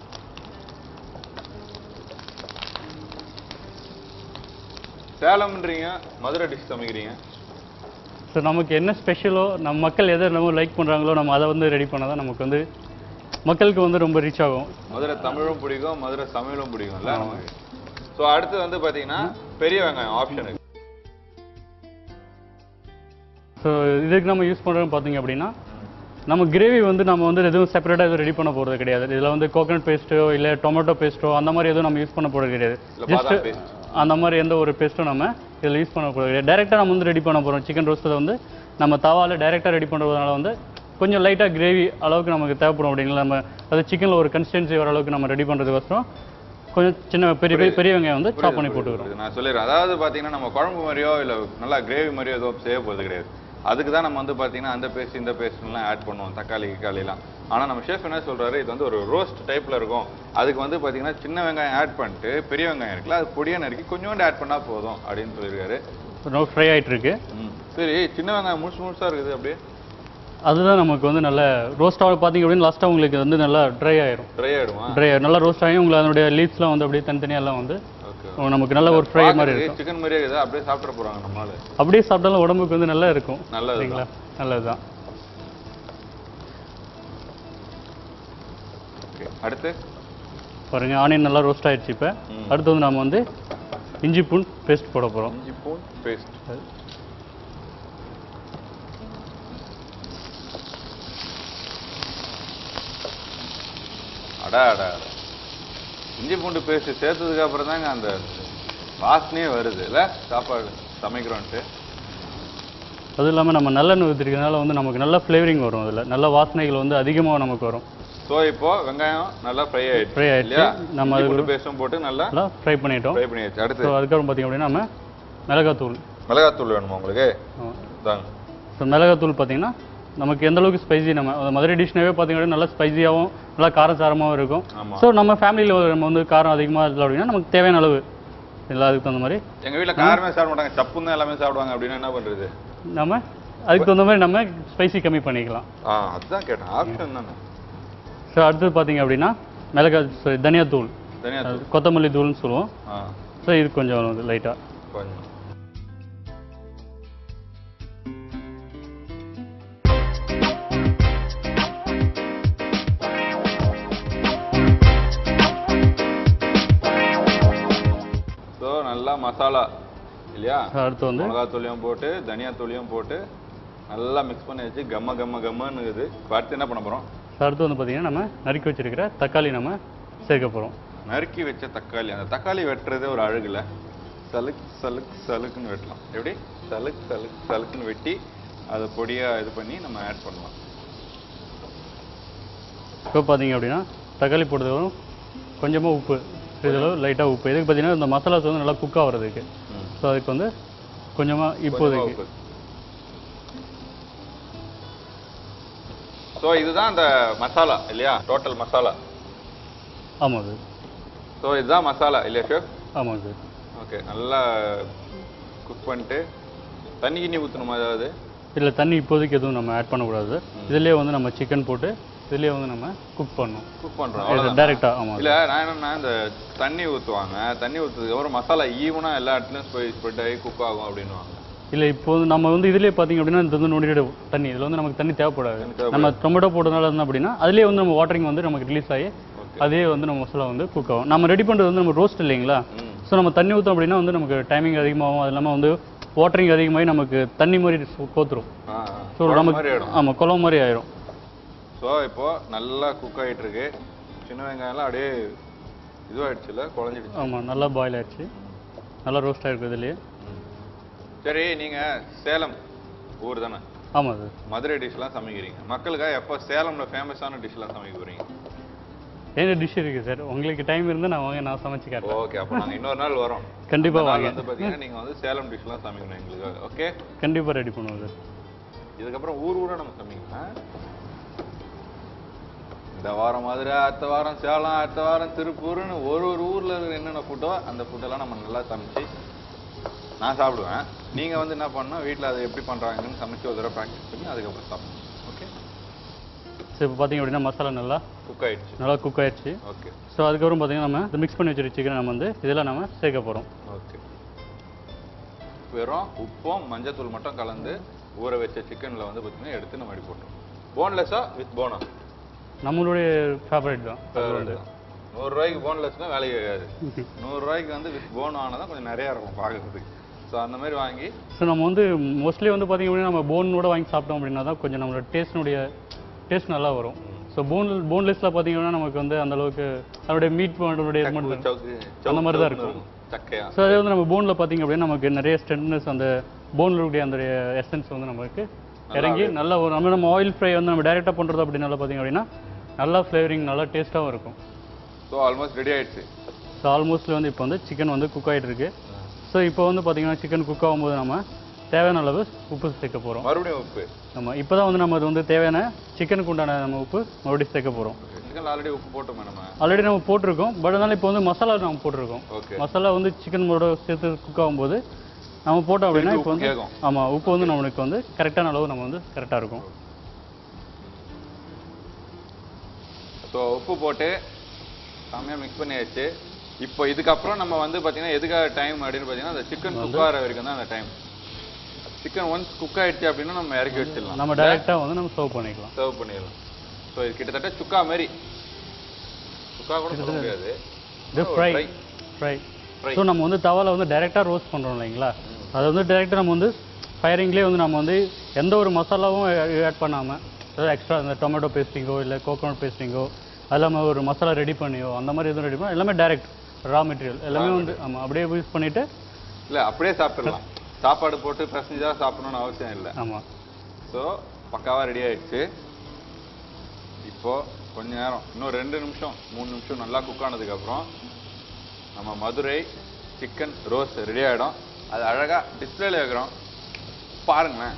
சேலம்ன்றீங்க மதுரை டிஷ் சமைக்கிறீங்க ஸோ நமக்கு என்ன ஸ்பெஷலோ நம்ம மக்கள் எதை நம்ம லைக் பண்ணுறாங்களோ நம்ம அதை வந்து ரெடி பண்ணால் தான் நமக்கு வந்து மக்களுக்கு வந்து ரொம்ப ரீச் ஆகும் மதுரை தமிழும் பிடிக்கும் மதுரை சமையலும் பிடிக்கும்ல நமக்கு ஸோ அடுத்து வந்து பாத்தீங்கன்னா பெரிய வெங்காயம் ஆப்ஷனுக்கு ஸோ இதுக்கு நம்ம யூஸ் பண்ணுறோம் பார்த்தீங்க அப்படின்னா நம்ம கிரேவி வந்து நம்ம வந்து எதுவும் செப்பரேட்டாக எதுவும் ரெடி பண்ண போகிறது கிடையாது இதில் வந்து கோகனட் பேஸ்ட்டோ இல்லை டொமேட்டோ பேஸ்ட்டோ அந்த மாதிரி எதுவும் நம்ம யூஸ் பண்ண போகிறது கிடையாது இல்ல ஜஸ்ட் பாதாம் paste. அந்த மாதிரி எந்த ஒரு பேஸ்ட்டும் நம்ம இதில் யூஸ் பண்ண போகிறது கிடையாது டேரெக்டாக நம்ம வந்து ரெடி பண்ண போகிறோம் சிக்கன் ரோஸ்ட்டை வந்து நம்ம தவால டேரெக்டாக ரெடி பண்ணுறதுனால வந்து கொஞ்சம் லைட்டாக கிரேவி அளவுக்கு நமக்கு தேவைப்படும் அப்படிங்களா நம்ம அது சிக்கனில் ஒரு கன்சிஸ்டன்சி வர அளவுக்கு நம்ம ரெடி பண்ணுறதுக்கோசரம் கொஞ்சம் சின்ன பெரிய பெரிய பெரிய வெங்காயம் வந்து சாப் பண்ணி போட்டுக்கிறோம் புரியுது. நான் சொல்லிடுறேன் அதாவது பாத்தீங்கன்னா நம்ம குழம்பு மாதிரியோ இல்ல நல்லா கிரேவி மாதிரியோ எதுவும் செய்ய போறது கிடையாது அதுக்கு தான் நம்ம வந்து பாத்தீங்கன்னா அந்த பேஸ்ட் இந்த பேஸ்ட்லாம் ஆட் பண்ணுவோம் தக்காளி கிக்காளிலாம் ஆனா நம்ம ஷெஃப் என்ன சொல்றாரு இது வந்து ஒரு ரோஸ்ட் டைப்ல இருக்கும் அதுக்கு வந்து பாத்தீங்கன்னா சின்ன வெங்காயம் ஆட் பண்ணிட்டு பெரிய வெங்காயம் இருக்குல்ல அது பொடியா நறுக்கி கொஞ்சோண்டு ஆட் பண்ணா போதும் அப்படின்னு சொல்லியிருக்காரு ரொம்ப ஃப்ரை ஆயிட்டு இருக்கு ம். சரி சின்ன வெங்காயம் முழுசு முழுசா இருக்குது அப்படியே அதுதான் நமக்கு வந்து நல்ல ரோஸ்டாக பார்த்தீங்க அப்படின்னு லாஸ்ட்டாக உங்களுக்கு வந்து நல்லா ட்ரை ஆயிரும் ட்ரை ஆயிடுமா ட்ரை நல்லா ரோஸ்ட் ஆகி உங்களுக்கு அதனுடைய லீவ்ஸ்லாம் வந்து அப்படியே தனித்தனியாக எல்லாம் வந்து ஓகே நமக்கு நல்ல ஒரு ஃப்ரை மாதிரி இருக்கும் சிக்கன் மாதிரியே இருக்குது அப்படியே சாப்பிட போறாங்க நம்மளால அப்படியே சாப்பிட்டாலும் உடம்புக்கு வந்து நல்லா இருக்கும் நல்லது சரிங்களா நல்லதுதான் ஓகே அடுத்து பாருங்க ஆனியன் நல்லா ரோஸ்ட் ஆயிடுச்சு இப்போ ம். அடுத்து வந்து நாம வந்து இஞ்சி பூண்டு பேஸ்ட் போட போகிறோம் இஞ்சி பூன் பேஸ்ட் அடா அடா அடா. இஞ்சி பூண்டு பேஸ்ட் சேர்த்ததுக்கு அப்புறம் தாங்க அந்த வாசனையே வருது இல்ல சாப்பாடு சமைக்கிறோன்ட்டு அதுவும் இல்லாமல் நம்ம நல்லெண்ணெய் ஊற்றிருக்கிறதுனால வந்து நமக்கு நல்ல ஃப்ளேவரிங் வரும் அதில் நல்ல வாசனைகள் வந்து அதிகமாக நமக்கு வரும் ஸோ இப்போ வெங்காயம் நல்லா ஃப்ரை ஆயிடுச்சு Fry ஆயிடுச்சு. இல்லையா நம்ம நம்ம அதுக்கு பூண்டு பேஸ்டும் போட்டு நல்லா நல்லா ஃப்ரை பண்ணிட்டோம் ஃப்ரை பண்ணியாச்சு ஸோ அடுத்து அதுக்கப்புறம் பார்த்தீங்க அப்படின்னா நம்ம மிளகாத்தூள் மிளகாத்தூள் வேணுமா உங்களுக்கு தாங்க ஸோ மிளகாத்தூள் பார்த்தீங்கன்னா நமக்கு எந்த அளவுக்கு ஸ்பைசி நம்ம அந்த மதுரை டிஷ்னாவே பார்த்தீங்கன்னா நல்லா ஸ்பைசியாகவும் நல்லா காரசாரமாகவும் இருக்கும் ஆமா ஸோ நம்ம ஃபேமிலியில் நம்ம வந்து காரம் அதிகமாக இல்லை அப்படின்னா நமக்கு தேவையான அளவு இல்லை அதுக்கு தகுந்த மாதிரி எங்க வீட்ல காரமே சாப்பிட மாட்டாங்க சப்புன்னு தான் எல்லாமே சாப்பிடுவாங்க அப்படின்னா என்ன பண்றது நம்ம அதுக்கு தகுந்த மாதிரி நம்ம ஸ்பைசி கம்மி பண்ணிக்கலாம் ஆ அதுதான் கேட்டேன் ஆப்ஷன் தானே ஸோ அடுத்தது பார்த்தீங்க அப்படின்னா மிளகா sorry, தனியாத்தூள் தனியா அது கொத்தமல்லி தூள்னு சொல்லுவோம் ஆ ஸோ இது கொஞ்சம் லைட்டாக கொஞ்சம் ஸோ நல்லா மசாலா இல்லையா அடுத்து வந்து மிளகாத்தூளியும் போட்டு தனியாத்தூளியும் போட்டு நல்லா மிக்ஸ் பண்ணி வச்சு கம்ம கம்ம கம்மன்னு இருக்குது இப்போ அடுத்து என்ன பண்ண போறோம் ஸோ அடுத்து வந்து பார்த்தீங்கன்னா நம்ம நறுக்கி வச்சிருக்கிற தக்காளி நம்ம சேர்க்க போகிறோம் நறுக்கி வச்ச தக்காளி அந்த தக்காளி வெட்டுறதே ஒரு அழகுல சலுக் சலுக் சலுக்குன்னு வெட்டலாம் எப்படி சலுக் சலுக் சலுக்குன்னு வெட்டி அதை பொடியா இது பண்ணி நம்ம ஆட் பண்ணலாம் இப்போ பார்த்தீங்க அப்படின்னா தக்காளி போட்டதும் கொஞ்சமாக உப்பு இதில் லைட்டாக உப்பு இதுக்கு பார்த்தீங்கன்னா இந்த மசாலாஸ் வந்து நல்லா குக் ஆகிறதுக்கு ம். ஸோ அதுக்கு வந்து கொஞ்சமாக கொஞ்சமா இப்போதைக்கு உப்பு. ஸோ இதுதான் அந்த மசாலா இல்லையா டோட்டல் மசாலா ஆமாம் சார் ஸோ இதுதான் மசாலா இல்லையா ஷெஃப் ஆமாம் சார் ஓகே நல்லா குக் பண்ணிட்டு தண்ணி கிண்ணி ஊற்றணுமா ஏதாவது இதில் தண்ணி இப்போதைக்கு எதுவும் நம்ம ஆட் பண்ணக்கூடாது இதுலேயே வந்து நம்ம சிக்கன் போட்டு இதுலேயே வந்து நம்ம குக் பண்ணணும் குக் பண்ணுறோம் இது அவ்வளோதான் டேரெக்டாக ஆமாம் இல்ல நான் என்னன்னா இந்த தண்ணி ஊத்துவாங்க தண்ணி ஊத்துறதுக்கு அப்புறம் மசாலா ஈவனா எல்லா இடத்துலயும் போய் ஸ்ப்ரெட் ஆகி குக் ஆகும் அப்படின்னுவாங்க இல்லை இப்போ வந்து நம்ம வந்து இதுலேயே பார்த்தீங்க அப்படின்னா இது வந்து நொடிடு தண்ணி இதில் வந்து நமக்கு தண்ணி தேவைப்படாது தண்ணி தேவைப்படாது. நம்ம டொமேட்டோ போட்டதுனால என்ன அப்படின்னா அதுலேயே வந்து நம்ம வாட்டரிங் வந்து நமக்கு ரிலீஸ் ஆகி Okay. அதே வந்து நம்ம மசாலா வந்து குக் ஆகும் நம்ம ரெடி பண்ணுறது வந்து நம்ம ரோஸ்ட் இல்லைங்களா ம். ஸோ நம்ம தண்ணி ஊற்றோம் அப்படின்னா வந்து நமக்கு டைமிங் அதிகமாகும் அது இல்லாமல் வந்து வாட்டரிங் அதிகமாகி நமக்கு தண்ணி மாதிரி சு- கோத்துரும் ஆ, ஸோ குழம்பு நமக்கு மாதிரி ஆயிடும் ஆமாம் குழம்பு மாதிரி ஆயிரும் ஸோ இப்போ நல்லா குக் ஆயிட்டு இருக்கு சின்ன வெங்காயம்லாம் அப்படியே இதுவாயிடுச்சுல குழஞ்சிடுச்சு ஆமாம் நல்லா பாயில் ஆயிடுச்சு நல்லா ரோஸ்ட் ஆகிருக்கு இதுலேயே சரி நீங்க சேலம் ஊர் தானே ஆமாம் சார் மதுரை டிஷ்லாம் சமைக்கிறீங்க மக்களுக்காக எப்போ சேலம்ல ஃபேமஸான டிஷ்லாம் சமைக்க போறீங்க என்ன டிஷ் இருக்குது சார் உங்களுக்கு டைம் இருந்தால் நான் வாங்க நான் சமைச்சு காட்டுறேன் ஓகே அப்போ நாங்க இன்னொரு நாள் வரோம் கண்டிப்பா அந்த நாள் வாங்க. வந்து பாத்தீங்கன்னா நீங்க வந்து சேலம் டிஷ்லாம் சமைக்கணும் எங்களுக்காக ஓகே கண்டிப்பாக ரெடி பண்ணுவோம் சார் இதுக்கப்புறம் ஊர் ஊரா நம்ம சமைக்கலாம் இந்த வாரம் மதுரை அடுத்த வாரம் சேலம் அடுத்த வாரம் திருப்பூர்னு ஒரு ஒரு ஊர்ல இருக்கிற என்னென்ன ஃபுட்டோ அந்த ஃபுட்டெல்லாம் நம்ம நல்லா சமைச்சு நான் சாப்பிடுவேன் நீங்க வந்து என்ன பண்ணணும் வீட்ல அதை எப்படி பண்றாங்கன்னு சமைச்சு ஒரு தடவை ப்ராக்டிஸ் பண்ணி அதுக்கப்புறம் சாப்பிடணும் ஓகே ஸோ இப்போ பார்த்தீங்க அப்படின்னா மசாலா நல்லா குக் ஆயிடுச்சு நல்லா குக் ஆயிடுச்சு ஓகே ஸோ அதுக்கப்புறம் பார்த்தீங்கன்னா நம்ம மிக்ஸ் பண்ணி வச்சிருக்க சிக்கன் நம்ம வந்து இதெல்லாம் நம்ம சேர்க்க போகிறோம் ஓகே வெறும் உப்பும் மஞ்சத்தூள் மட்டும் கலந்து ஊற வச்ச சிக்கன்ல வந்து பார்த்தீங்கன்னா எடுத்து நம்ம அடி போட்டோம் போன்லெஸ்ஸா வித் போனா நம்மளுடைய ஃபேவரட் தான் அது வந்து நூறு ரூபாய்க்கு போன்லெஸ்னா வேலைக்கு ஆகாது நூறு ரூபாய்க்கு வந்து வித் போன் ஆனதான் கொஞ்சம் நிறைய இருக்கும் பார்க்கறதுக்கு ஸோ அந்த மாதிரி வாங்கி ஸோ நம்ம வந்து மோஸ்ட்லி வந்து பார்த்தீங்க அப்படின்னா நம்ம போனோட வாங்கி சாப்பிட்டோம் அப்படின்னா தான் கொஞ்சம் நம்மளோட டேஸ்ட்னுடைய டேஸ்ட் நல்லா வரும் ஸோ போன் போன்லெஸ்ல பார்த்தீங்கன்னா நமக்கு வந்து அந்த அளவுக்கு அதனுடைய மீட் பண்ணுடைய இது மட்டும் சவுக்கு அந்த மாதிரி தான் இருக்கும். சக்கையா ஸோ அதே வந்து நம்ம போனில் பார்த்தீங்க அப்படின்னா நமக்கு நிறைய ஸ்ட்ரென்த்னஸ் அந்த போனில் இருக்கக்கூடிய அந்த எசன்ஸ் வந்து நமக்கு இறங்கி நல்லா ஒரு நம்ம நம்ம ஆயில் ஃப்ரை வந்து நம்ம டைரெக்டாக பண்ணுறது அப்படின்னால பார்த்தீங்க அப்படின்னா நல்லா ஃப்ளேவரிங் நல்லா டேஸ்ட்டாகவும் இருக்கும் ஸோ ஆல்மோஸ்ட் ரெடி ஆயிடுச்சு ஸோ ஆல்மோஸ்ட்லி வந்து இப்போ வந்து சிக்கன் வந்து குக் ஆகிட்டு இருக்கு ஸோ இப்போ வந்து பார்த்தீங்கன்னா சிக்கன் குக் ஆகும்போது நம்ம தேவையான அளவு உப்பு சேர்க்க போகிறோம் மறுபடியும் உப்பு நம்ம இப்போ தான் வந்து நம்ம அது வந்து தேவையான சிக்கனுக்கு உண்டான நம்ம உப்பு மறுபடியும் சேர்க்க போகிறோம் சிக்கன் ஆல்ரெடி உப்பு போட்டோமே நம்ம ஆல்ரெடி நம்ம போட்டிருக்கோம் பட் அதனால இப்போ வந்து மசாலா நம்ம போட்டிருக்கோம் ஓகே மசாலா வந்து சிக்கன் மோட சேர்த்து குக் ஆகும்போது நம்ம போட்டோம் அப்படின்னா திருப்பி இப்போ வந்து உப்பு கேக்கும். ஆமாம் உப்பு வந்து நம்மளுக்கு வந்து கரெக்டான அளவு நம்ம வந்து கரெக்டாக இருக்கும் ஸோ உப்பு போட்டு செம்மையாக மிக்ஸ் பண்ணியாச்சு இப்போ இதுக்கப்புறம் நம்ம வந்து பார்த்தீங்கன்னா எதுக்காக டைம் அப்படின்னு பார்த்தீங்கன்னா அந்த சிக்கன் குக் ஆகிற வரைக்கும் தான் அந்த டைம் சிக்கன் ஒன்ஸ் குக் ஆயிடுச்சு அப்படின்னா நம்ம இறக்கி வச்சிடலாம் நம்ம டைரெக்டாக வந்து நம்ம சர்வ் பண்ணிக்கலாம் சர்வ் பண்ணிடலாம் ஸோ இது கிட்டத்தட்ட சுக்கா மாதிரி சுக்கா கூட சொல்ல முடியாது இது ஒரு fry fry. Fry Fry. So நம்ம வந்து தவால வந்து டைரெக்டாக ரோஸ்ட் பண்ணுறோம் இல்லைங்களா அதை வந்து டைரெக்டாக நம்ம வந்து ஃபயரிங்லேயே வந்து நம்ம வந்து எந்த ஒரு மசாலாவும் ஆட் பண்ணாமல் அதாவது எக்ஸ்ட்ரா இந்த டொமேட்டோ பேஸ்டிங்கோ இல்லை கோகோனட் பேஸ்டிங்கோ அது இல்லாமல் ஒரு மசாலா ரெடி பண்ணியோ அந்த மாதிரி எதுவும் ரெடி பண்ண எல்லாமே டைரக்ட் ரா மெட்டீரியல் எல்லாமே வந்து ஆமாம் அப்படியே யூஸ் பண்ணிவிட்டு இல்லை அப்படியே சாப்பிடலாம் சாப்பாடு போட்டு பிசைஞ்சு தான் சாப்பிடணும்னு அவசியம் இல்லை ஆமாம் ஸோ பக்காவாக ரெடி ஆயிடுச்சு இப்போ கொஞ்ச நேரம் இன்னும் ரெண்டு நிமிஷம் மூணு நிமிஷம் நல்லா குக் ஆனதுக்கப்புறம் நம்ம மதுரை சிக்கன் ரோஸ்ட் ரெடி ஆகிடும் அது அழகாக டிஸ்பிளேல வைக்கிறோம் பாருங்களேன்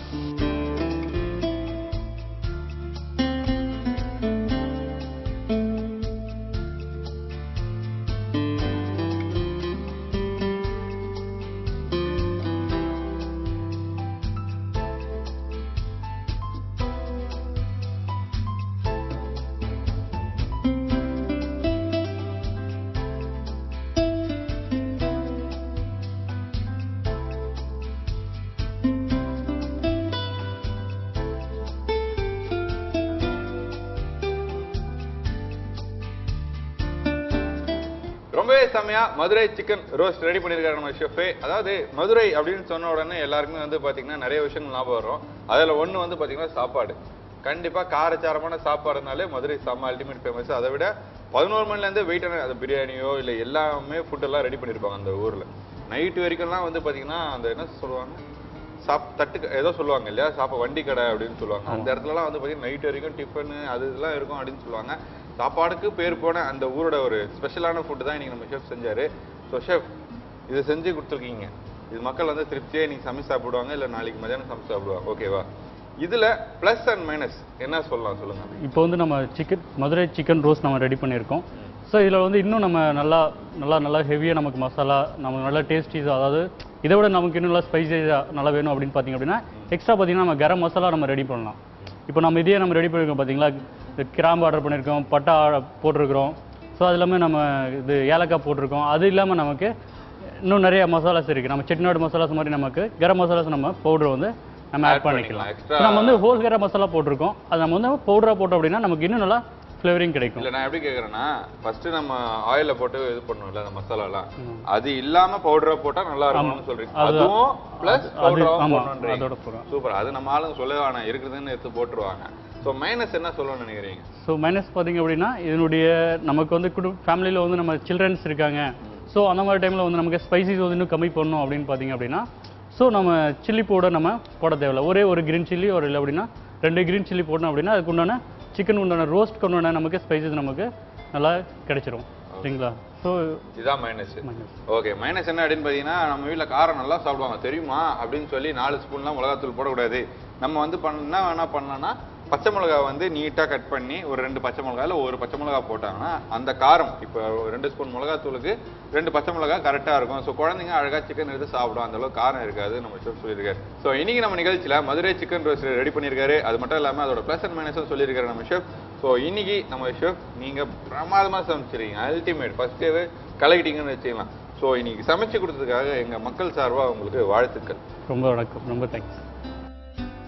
ரொம்பவே செம்மையா மதுரை சிக்கன் ரோஸ்ட் ரெடி பண்ணியிருக்காரு நம்ம ஷெஃபே அதாவது மதுரை அப்படின்னு சொன்ன உடனே எல்லாருக்குமே வந்து பாத்தீங்கன்னா நிறைய விஷயங்கள் ஞாபகம் வரும் அதுல ஒண்ணு வந்து பாத்தீங்கன்னா சாப்பாடு கண்டிப்பா காரச்சாரமான சாப்பாடுனாலே மதுரை செம்ம அல்டிமேட் ஃபேமஸ் அதை விட பதினோரு மணில இருந்து வெயிட் அது பிரியாணியோ இல்ல எல்லாமே ஃபுட் எல்லாம் ரெடி பண்ணிருப்பாங்க அந்த ஊர்ல நைட் வரைக்கும்லாம் வந்து பாத்தீங்கன்னா அந்த என்ன சொல்லுவாங்க சாப் தட்டு ஏதோ சொல்லுவாங்க இல்லையா சாப்ப வண்டி கடை அப்படின்னு சொல்லுவாங்க அந்த இடத்துலலாம் வந்து பாத்தீங்கன்னா நைட் வரைக்கும் டிஃபன் அது இதெல்லாம் இருக்கும் அப்படின்னு சொல்லுவாங்க சாப்பாடுக்கு பேர் போன அந்த ஊரோட ஒரு ஸ்பெஷலான ஃபுட் தான் இன்னைக்கு நம்ம ஷெஃப் செஞ்சாரு ஸோ ஷெஃப் இதை செஞ்சு கொடுத்துருக்கீங்க இது மக்கள் வந்து திருப்தியாக இன்னைக்கு சமைச்சு சாப்பிடுவாங்க இல்லை நாளைக்கு மதியானம் சமைச்சு சாப்பிடுவாங்க ஓகேவா இதுல ப்ளஸ் அண்ட் மைனஸ் என்ன சொல்லலாம் சொல்லுங்க இப்போ வந்து நம்ம சிக்கன் மதுரை சிக்கன் ரோஸ்ட் நம்ம ரெடி பண்ணியிருக்கோம் ஸோ இதில் வந்து இன்னும் நம்ம நல்லா நல்லா நல்லா ஹெவியாக நமக்கு மசாலா நமக்கு நல்லா டேஸ்டிஸாக அதாவது இதை விட நமக்கு இன்னும் நல்லா ஸ்பைசஸாக நல்லா வேணும் அப்படின்னு பார்த்தீங்க அப்படின்னா எக்ஸ்ட்ரா பார்த்தீங்கன்னா நம்ம கரம் மசாலா நம்ம ரெடி பண்ணலாம் இப்போ நம்ம இதே நம்ம ரெடி பண்ணியிருக்கோம் பார்த்தீங்களா இந்த கிராம்பு ஆர்டர் பண்ணியிருக்கோம் பட்டா போட்டிருக்கிறோம் ஸோ அது இல்லாமல் நம்ம இது ஏலக்காய் போட்டிருக்கோம் அது இல்லாமல் நமக்கு இன்னும் நிறைய மசாலாஸ் இருக்குது நம்ம செட்டிநாடு மசாலாஸ் மாதிரி நமக்கு கரம் மசாலாஸ் நம்ம பவுடர் வந்து நம்ம Add ஆட் பண்ணிக்கலாம் பண்ணிக்கலாம். Extra- So, நம்ம வந்து ஹோல் கரம் மசாலா போட்டிருக்கோம் அது நம்ம வந்து பவுடராக போட்டோம் அப்படின்னா நமக்கு இன்னும் நல்லா ஃப்ளேவரிங் கிடைக்கும் இல்ல நான் எப்படி கேக்குறேன்னா ஃபர்ஸ்ட் நம்ம ஆயில போட்டு இது பண்ணுவோம்ல அந்த மசாலாலாம் அது இல்லாம பவுடரா போட்டா நல்லா இருக்கும்னு சொல்றீங்க அது- அதுவும் பிளஸ் அது பவுடரா ஆமா போடணுன்றீங்க அதோட போகிறோம் சூப்பர் அது நம்ம ஆளுங்க சொல்லவே வேணாம் இருக்குதுன்னு எடுத்து போட்டுருவாங்க ஸோ மைனஸ் என்ன சொல்லணும்னு நினைக்கிறீங்க ஸோ மைனஸ் பார்த்தீங்க அப்படின்னா இதனுடைய நமக்கு வந்து குடு ஃபேமிலியில் வந்து நம்ம சில்ட்ரன்ஸ் இருக்காங்க ஸோ அந்த மாதிரி டைமில் வந்து நமக்கு ஸ்பைசிஸ் வந்து இன்னும் கம்மி பண்ணணும் அப்படின்னு பார்த்தீங்க அப்படின்னா ஸோ நம்ம சில்லி பவுடர் நம்ம போட தேவையில்ல ஒரே ஒரு கிரீன் சில்லி ஒரு இல்லை அப்படின்னா ரெண்டு கிரீன் சில்லி போடணும் அப்படின்னா அதுக்கு உண்டான சிக்கன் உண்டான ரோஸ்ட் உண்டான நமக்கு ஸ்பைசஸ் நமக்கு நல்லா கிடைச்சிரும் சரிங்களா ஸோ இதுதான் மைனஸ் மைனஸ் ஓகே மைனஸ் என்ன அப்படின்னு பார்த்தீங்கன்னா நம்ம வீட்டில் காரம் நல்லா சாப்பிடுவாங்க தெரியுமா அப்படின்னு சொல்லி நாலு ஸ்பூன்லாம் மிளகாத்தூள் போடக்கூடாது நம்ம வந்து பண்ண என்ன வேணா பண்ணலாம்னா பச்சை மிளகா வந்து நீட்டாக கட் பண்ணி ஒரு ரெண்டு பச்சை மிளகா இல்லை ஒரு பச்சை மிளகா போட்டாங்கன்னா அந்த காரம் இப்போ ரெண்டு ஸ்பூன் மிளகாத்தூளுக்கு ரெண்டு பச்சை மிளகா கரெக்டாக இருக்கும் ஸோ குழந்தைங்க அழகாக சிக்கன் எடுத்து சாப்பிடும் அந்த அளவுக்கு காரம் இருக்காது நம்ம ஷெஃப் சொல்லியிருக்காரு ஸோ இன்னைக்கு நம்ம நிகழ்ச்சியில் மதுரை சிக்கன் ரோஸ்ட் ரெடி பண்ணியிருக்காரு அது மட்டும் இல்லாமல் அதோட ப்ளஸ் அண்ட் மைனஸும் சொல்லியிருக்காரு நம்ம ஷெஃப் ஸோ இன்னைக்கு நம்ம ஷெஃப் நீங்கள் பிரமாதமாக சமைச்சிருக்கீங்க அல்டிமேட் ஃபர்ஸ்ட் டேவே கலக்கிட்டீங்கன்னு வச்சுக்கலாம் ஸோ இன்னைக்கு சமைச்சு கொடுத்ததுக்காக எங்கள் மக்கள் சார்பாக உங்களுக்கு வாழ்த்துக்கள் ரொம்ப வணக்கம் ரொம்ப தேங்க்ஸ்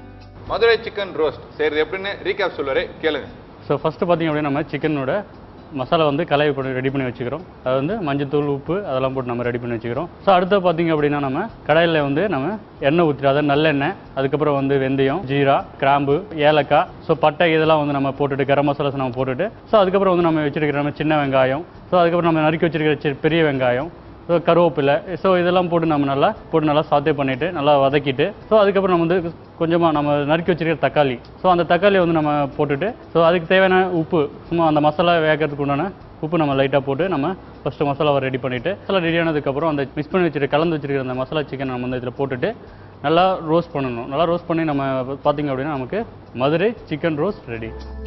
மதுரை சிக்கன் ரோஸ்ட் செய்கிறது எப்படின்னு ரீகேப் சொல்லுவாரு கேளுங்க ஸோ ஃபஸ்ட்டு பார்த்தீங்க அப்படின்னா நம்ம சிக்கனோட மசாலா வந்து கலவை பண்ணி ரெடி பண்ணி வச்சுக்கிறோம் அது வந்து மஞ்சத்தூள் உப்பு அதெல்லாம் போட்டு நம்ம ரெடி பண்ணி வச்சுக்கிறோம் ஸோ அடுத்து பார்த்தீங்க அப்படின்னா நம்ம கடாயில் வந்து நம்ம எண்ணெய் ஊற்றிட்டு அதாவது நல்லெண்ணெய் அதுக்கப்புறம் வந்து வெந்தயம் ஜீரா கிராம்பு ஏலக்காய் ஸோ பட்டை இதெல்லாம் வந்து நம்ம போட்டுட்டு கரம் மசாலாஸ் நம்ம போட்டுட்டு ஸோ அதுக்கப்புறம் வந்து நம்ம வச்சிருக்கிற நம்ம சின்ன வெங்காயம் ஸோ அதுக்கப்புறம் நம்ம நறுக்கி வச்சிருக்கிற சி- பெரிய வெங்காயம் ஸோ கருவேப்பிலை ஸோ இதெல்லாம் போட்டு நம்ம நல்லா போட்டு நல்லா சாத்தே பண்ணிவிட்டு நல்லா வதக்கிட்டு ஸோ அதுக்கப்புறம் நம்ம வந்து கொஞ்சமாக நம்ம நறுக்கி வச்சிருக்கிற தக்காளி ஸோ அந்த தக்காளியை வந்து நம்ம போட்டுட்டு ஸோ அதுக்கு தேவையான உப்பு சும்மா அந்த மசாலா வேகிறதுக்கு உண்டான உப்பு நம்ம லைட்டாக போட்டு நம்ம ஃபஸ்ட்டு மசாலாவை ரெடி பண்ணிவிட்டு மசாலா ரெடி ஆனதுக்கப்புறம் அந்த மிக்ஸ் பண்ணி வச்சிருக்க கலந்து வச்சிருக்கிற அந்த மசாலா சிக்கன் நம்ம வந்து இதில் போட்டுட்டு நல்லா ரோஸ்ட் பண்ணணும் நல்லா ரோஸ்ட் பண்ணி நம்ம பார்த்தீங்க அப்படின்னா நமக்கு Madurai chicken roast ready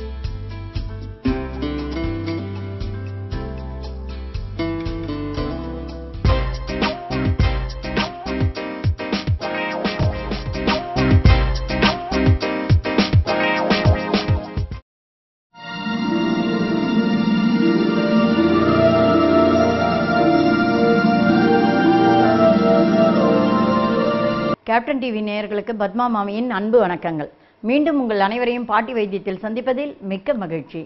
Captain TV நேயர்களுக்கு பத்மா மாமியின் அன்பு வணக்கங்கள் மீண்டும் உங்கள் அனைவரையும் பாட்டி வைத்தியத்தில் சந்திப்பதில் மிக்க மகிழ்ச்சி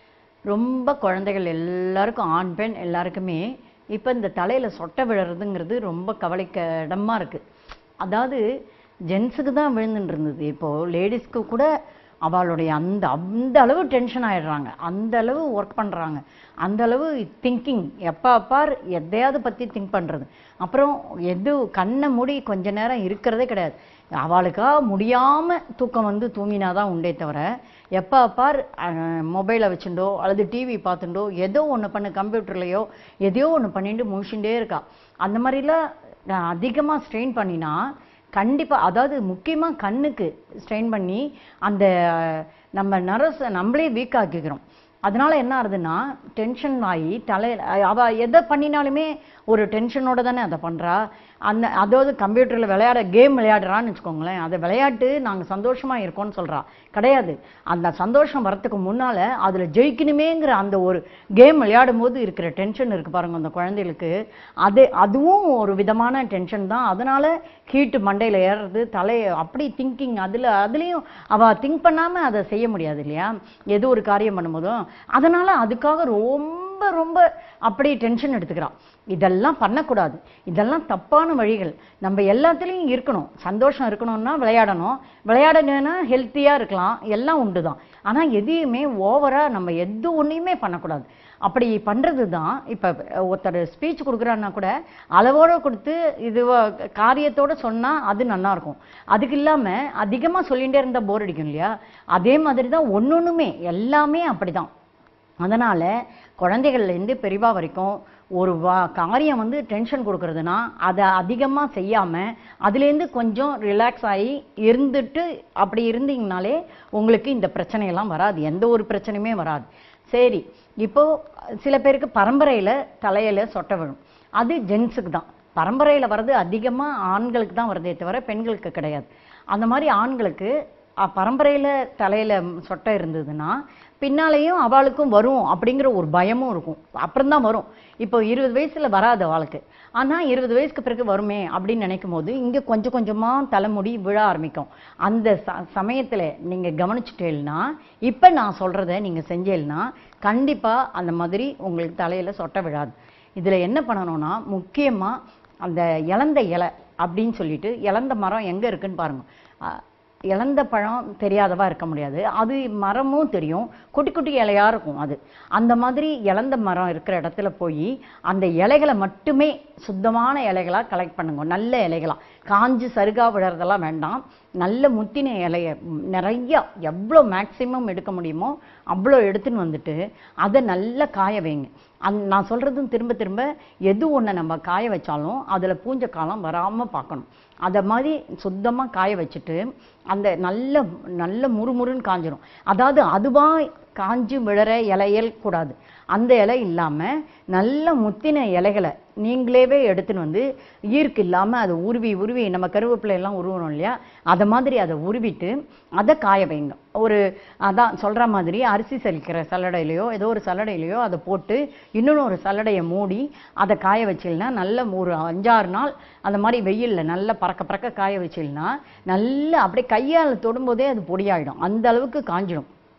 ரொம்ப குழந்தைகள் எல்லாருக்கும் ஆண் பெண் எல்லாருக்குமே இப்போ இந்த தலையில் சொட்டை விழுறதுங்கிறது ரொம்ப கவலைக்க இடமா இருக்குது அதாவது ஜென்ஸுக்கு தான் விழுந்துட்டு இருந்தது இப்போது லேடிஸ்க்கு கூட அவளுடைய அந்த அந்த அளவு டென்ஷன் ஆயிடுறாங்க அந்த அளவு ஒர்க் பண்ணுறாங்க அந்த அளவு திங்கிங் எப்போ பார் எதையாவது பற்றி திங்க் பண்ணுறது அப்புறம் எது கண்ணை மூடி கொஞ்ச நேரம் இருக்கிறதே கிடையாது அவளுக்கா முடியாமல் தூக்கம் வந்து தூங்கினாதான் உண்டே தவிர எப்போ பார் மொபைலை வச்சுட்டோ அல்லது டிவி பார்த்துட்டோ ஏதோ ஒன்று பண்ணு கம்ப்யூட்டர்லையோ எதையோ ஒன்று பண்ணிட்டு முழிச்சுட்டே இருக்கா அந்த மாதிரிலாம் அதிகமாக ஸ்ட்ரெயின் பண்ணினா கண்டிப்பாக அதாவது முக்கியமாக கண்ணுக்கு ஸ்ட்ரெயின் பண்ணி அந்த நம்ம நரஸை நம்மளே வீக் ஆக்கிக்கிறோம் அதனால என்ன ஆகுதுன்னா டென்ஷன் ஆகி தலை அவ எதை பண்ணினாலுமே ஒரு டென்ஷனோட தானே அதை பண்ணுறா அந்த அதாவது கம்ப்யூட்டரில் விளையாட கேம் விளையாடுறான்னு வச்சுக்கோங்களேன் அதை விளையாட்டு நாங்கள் சந்தோஷமாக இருக்கோம்னு சொல்கிறா கிடையாது அந்த சந்தோஷம் வரத்துக்கு முன்னால் அதில் ஜெயிக்கணுமேங்கிற அந்த ஒரு கேம் விளையாடும் போது இருக்கிற டென்ஷன் இருக்குது பாருங்க அந்த குழந்தைகளுக்கு அது அதுவும் ஒரு விதமான டென்ஷன் தான் அதனால ஹீட்டு மண்டையில் ஏறுறது தலை அப்படி திங்கிங் அதில் அதுலேயும் அவள் திங்க் பண்ணாமல் அதை செய்ய முடியாது இல்லையா ஏதோ ஒரு காரியம் பண்ணும்போதும் அதனால் அதுக்காக ரொம்ப ரொம்ப அப்படி டென்ஷன் எடுத்துக்கிறான் இதெல்லாம் பண்ணக்கூடாது இதெல்லாம் தப்பான வழிகள் நம்ம எல்லாத்துலேயும் இருக்கணும் சந்தோஷம் இருக்கணும்னா விளையாடணும் விளையாடணும்னா ஹெல்த்தியாக இருக்கலாம் எல்லாம் உண்டு தான் ஆனால் எதையுமே ஓவராக நம்ம எது ஒன்றையுமே பண்ணக்கூடாது அப்படி பண்ணுறது தான் இப்போ ஒருத்தர் ஸ்பீச் கொடுக்குறான்னா கூட அளவோடு கொடுத்து இது காரியத்தோடு சொன்னால் அது நல்லாயிருக்கும் அதுக்கு இல்லாமல் அதிகமாக சொல்லிகிட்டே இருந்தால் போர் அடிக்கும் இல்லையா அதே மாதிரி தான் ஒன்று ஒன்றுமே எல்லாமே அப்படி தான் அதனால் குழந்தைகள்லேருந்து பெரியவா வரைக்கும் ஒரு வா காரியம் வந்து டென்ஷன் கொடுக்கறதுனா அதை அதிகமாக செய்யாமல் அதுலேருந்து கொஞ்சம் ரிலாக்ஸ் ஆகி இருந்துட்டு அப்படி இருந்தீங்கனாலே உங்களுக்கு இந்த பிரச்சனையெல்லாம் வராது எந்த ஒரு பிரச்சனையுமே வராது சரி இப்போது சில பேருக்கு பரம்பரையில் தலையில் சொட்டை விழும் அது ஜென்ஸுக்கு தான் பரம்பரையில் வர்றது அதிகமாக ஆண்களுக்கு தான் வருதே தவிர பெண்களுக்கு கிடையாது அந்த மாதிரி ஆண்களுக்கு பரம்பரையில் தலையில் சொட்டை இருந்ததுன்னா பின்னாலேயும் அவளுக்கும் வரும் அப்படிங்கிற ஒரு பயமும் இருக்கும் அப்புறம்தான் வரும் இப்போ இருபது வயசில் வராது அவளுக்கு ஆனால் இருபது வயசுக்கு பிறகு வருமே அப்படின்னு நினைக்கும் போது இங்கே கொஞ்சம் கொஞ்சமாக தலைமுடி விழ ஆரம்பிக்கும் அந்த ச சமயத்தில் நீங்கள் கவனிச்சுட்டேன்னா இப்போ நான் சொல்கிறத நீங்கள் செஞ்சேன்னா கண்டிப்பாக அந்த மாதிரி உங்களுக்கு தலையில் சொட்டை விழாது இதில் என்ன பண்ணணும்னா முக்கியமாக அந்த இளந்த இலை அப்படின்னு சொல்லிட்டு இளந்த மரம் எங்கே இருக்குன்னு பாருங்கள் இழந்த பழம் தெரியாதவா இருக்க முடியாது அது மரமும் தெரியும் குட்டி குட்டி இலையாக இருக்கும் அது அந்த மாதிரி இழந்த மரம் இருக்கிற இடத்துல போய் அந்த இலைகளை மட்டுமே சுத்தமான இலைகளாக கலெக்ட் பண்ணுங்க நல்ல இலைகளாக காஞ்சு சருகா விழுறதெல்லாம் வேண்டாம் நல்ல முத்தின இலைய நிறையா எவ்வளோ மேக்சிமம் எடுக்க முடியுமோ அவ்வளோ எடுத்துன்னு வந்துட்டு அதை நல்லா காய வைங்க அந் நான் சொல்கிறதும் திரும்ப திரும்ப எது ஒன்று நம்ம காய வச்சாலும் அதில் பூஞ்ச காலம் வராமல் பார்க்கணும் அதை மாதிரி சுத்தமாக காய வச்சுட்டு அந்த நல்ல நல்ல முறுமுறுன்னு காஞ்சிரும் அதாவது அதுவாக காஞ்சு விழற இலையல் கூடாது அந்த இலை இல்லாமல் நல்ல முத்தின இலைகளை நீங்களேவே எடுத்துன்னு வந்து ஈர்க்கு இல்லாமல் அதை உருவி உருவி நம்ம கருவேப்பிலை எல்லாம் உருவணும் இல்லையா அதை மாதிரி அதை உருவிட்டு அதை காய வைங்க ஒரு அதான் சொல்கிற மாதிரி அரிசி சலிக்கிற சல்லடையிலையோ ஏதோ ஒரு சல்லடையிலையோ அதை போட்டு இன்னொன்று ஒரு சல்லடையை மூடி அதை காய வச்சில்னா நல்ல ஒரு அஞ்சாறு நாள் அந்த மாதிரி வெயிலில் நல்லா பறக்க பறக்க காய வச்சில்னா நல்லா அப்படியே கையால் தொடும்போதே அது பொடியாயிடும் அந்த அளவுக்கு காஞ்சிடும்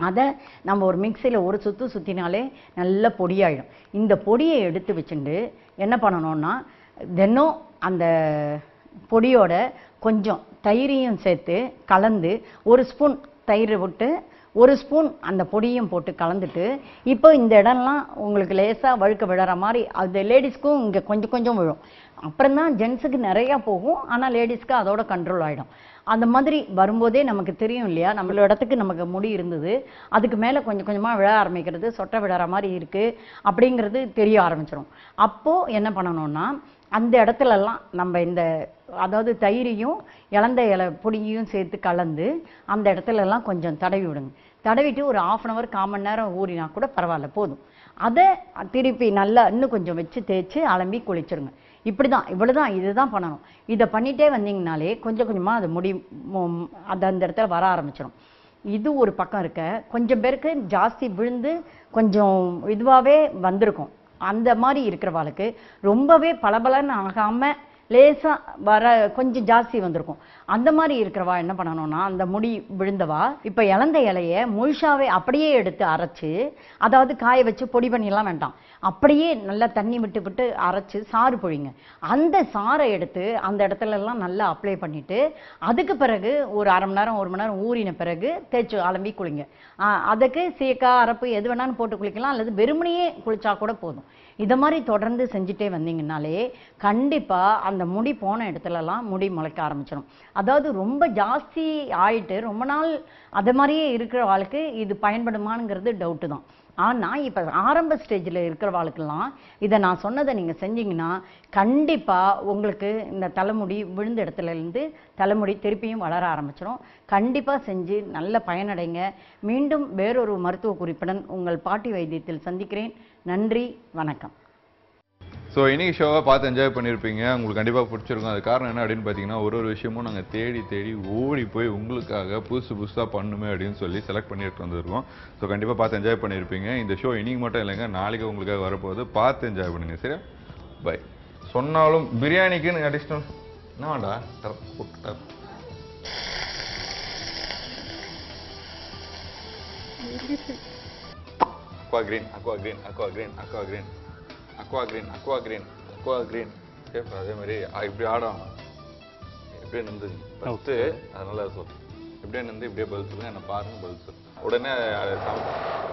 அதை நம்ம ஒரு மிக்சியில் ஒரு சுத்து சுற்றினாலே நல்ல பொடியாயிடும் இந்த பொடியை எடுத்து வச்சுட்டு என்ன பண்ணணும்னா தினம் அந்த பொடியோட கொஞ்சம் தயிரையும் சேர்த்து கலந்து ஒரு ஸ்பூன் தயிர் விட்டு ஒரு ஸ்பூன் அந்த பொடியும் போட்டு கலந்துட்டு இப்போ இந்த இடம்லாம் உங்களுக்கு லேசாக வழுக்க விடுற மாதிரி அது லேடிஸ்க்கும் இங்கே கொஞ்சம் கொஞ்சம் விழும் அப்புறம் தான் ஜென்ஸுக்கு நிறையா போகும் ஆனால் லேடிஸ்க்கு அதோட கண்ட்ரோல் ஆகிடும் அந்த மாதிரி வரும்போதே நமக்கு தெரியும் இல்லையா நம்மளோட இடத்துக்கு நமக்கு முடி இருந்தது அதுக்கு மேலே கொஞ்சம் கொஞ்சமாக விழ ஆரம்பிக்கிறது சொட்டை விடுற மாதிரி இருக்குது அப்படிங்கிறது தெரிய ஆரம்பிச்சிடும் அப்போது என்ன பண்ணணும்னா அந்த இடத்துலலாம் நம்ம இந்த அதாவது தயிரையும் இலந்த இலை பொடியையும் சேர்த்து கலந்து அந்த இடத்துலலாம் கொஞ்சம் தடவி விடுங்க தடவிட்டு ஒரு ஆஃப் அன் ஹவர் கால் மணி நேரம் ஊறினா கூட பரவாயில்ல போதும் அதை திருப்பி நல்லா இன்னும் கொஞ்சம் வச்சு தேய்ச்சி அலம்பி குளிச்சிருங்க இப்படி தான் இவ்வளோ தான் இதுதான் பண்ணணும் இதை பண்ணிட்டே வந்தீங்கனாலே கொஞ்சம் கொஞ்சமாக அது முடி மு- அது அந்த இடத்துல வர ஆரம்பிச்சிடும் இது ஒரு பக்கம் இருக்க கொஞ்சம் பேருக்கு ஜாஸ்தி விழுந்து கொஞ்சம் இதுவாகவே வந்திருக்கும் அந்த மாதிரி இருக்கிறவாளுக்கு ரொம்பவே பளபளன்னு ஆகாமல் லேசாக வர கொஞ்சம் ஜாஸ்தி வந்திருக்கும் அந்த மாதிரி இருக்கிறவா என்ன பண்ணணும்னா அந்த முடி விழுந்தவா இப்போ இளந்த இலைய முழுசாவே அப்படியே எடுத்து அரைச்சு அதாவது காய வச்சு பொடி பண்ணிலாம் வேண்டாம் அப்படியே நல்லா தண்ணி விட்டு விட்டு அரைச்சு சாறு பொழிங்க அந்த சாறை எடுத்து அந்த இடத்துல எல்லாம் நல்லா அப்ளை பண்ணிட்டு அதுக்கு பிறகு ஒரு அரை மணி நேரம் ஒரு மணி நேரம் ஊறின பிறகு தேய்ச்சு அலம்பி குளிங்க ஆ, அதுக்கு சீக்காய் அரப்பு எது வேணாலும் போட்டு குளிக்கலாம் அல்லது வெறுமனையே குளிச்சா கூட போதும் இதை மாதிரி தொடர்ந்து செஞ்சுட்டே வந்தீங்கன்னாலே கண்டிப்பா அந்த முடி போன இடத்துலலாம் முடி முளைக்க ஆரம்பிச்சிடும் அதாவது ரொம்ப ஜாஸ்தி ஆயிட்டு ரொம்ப நாள் அது மாதிரியே இருக்கிற வாழ்க்கை இது பயன்படுமாங்கிறது டவுட்டு தான் ஆனா இப்ப ஆரம்ப ஸ்டேஜில் இருக்கிறவாளுக்கெல்லாம் இதை நான் சொன்னதை நீங்க செஞ்சீங்கன்னா கண்டிப்பா உங்களுக்கு இந்த தலைமுடி விழுந்த இடத்துல இருந்து தலைமுடி திருப்பியும் வளர ஆரம்பிச்சிடும் கண்டிப்பா செஞ்சு நல்ல பயனடைங்க மீண்டும் வேறொரு மருத்துவ குறிப்புடன் உங்கள் பாட்டி வைத்தியத்தில் சந்திக்கிறேன் நன்றி வணக்கம் ஸோ இன்னைக்கு ஷோவை பார்த்து என்ஜாய் பண்ணியிருப்பீங்க உங்களுக்கு கண்டிப்பாக பிடிச்சிருக்கும் அது காரணம் என்ன அப்படின்னு பார்த்தீங்கன்னா ஒரு ஒரு விஷயமும் நாங்கள் தேடி தேடி ஓடி போய் உங்களுக்காக புதுசு புதுசாக பண்ணுமே அப்படின்னு சொல்லி செலக்ட் பண்ணிட்டு வந்திருக்கோம் ஸோ கண்டிப்பாக பார்த்து என்ஜாய் பண்ணியிருப்பீங்க இந்த ஷோ இன்னைக்கு மட்டும் இல்லைங்க நாளைக்கு உங்களுக்காக வரப்போகுது பார்த்து என்ஜாய் பண்ணுங்க சரியா பை சொன்னாலும் பிரியாணிக்குன்னு அடிஷ்னல் என்னடா டர் புட் டர் aqua green aqua green aqua green aqua green aqua green aqua green aqua green cap அதே மாதிரி ஆ, இப்படி ஆடும் இப்படியே நின்று ஃபஸ்ட்டு அதனால சொல் இப்படியே நின்று இப்படியே பதில் சொல்லுங்க என்ன பாருங்க பதில் சொல்லு உடனே அது சம-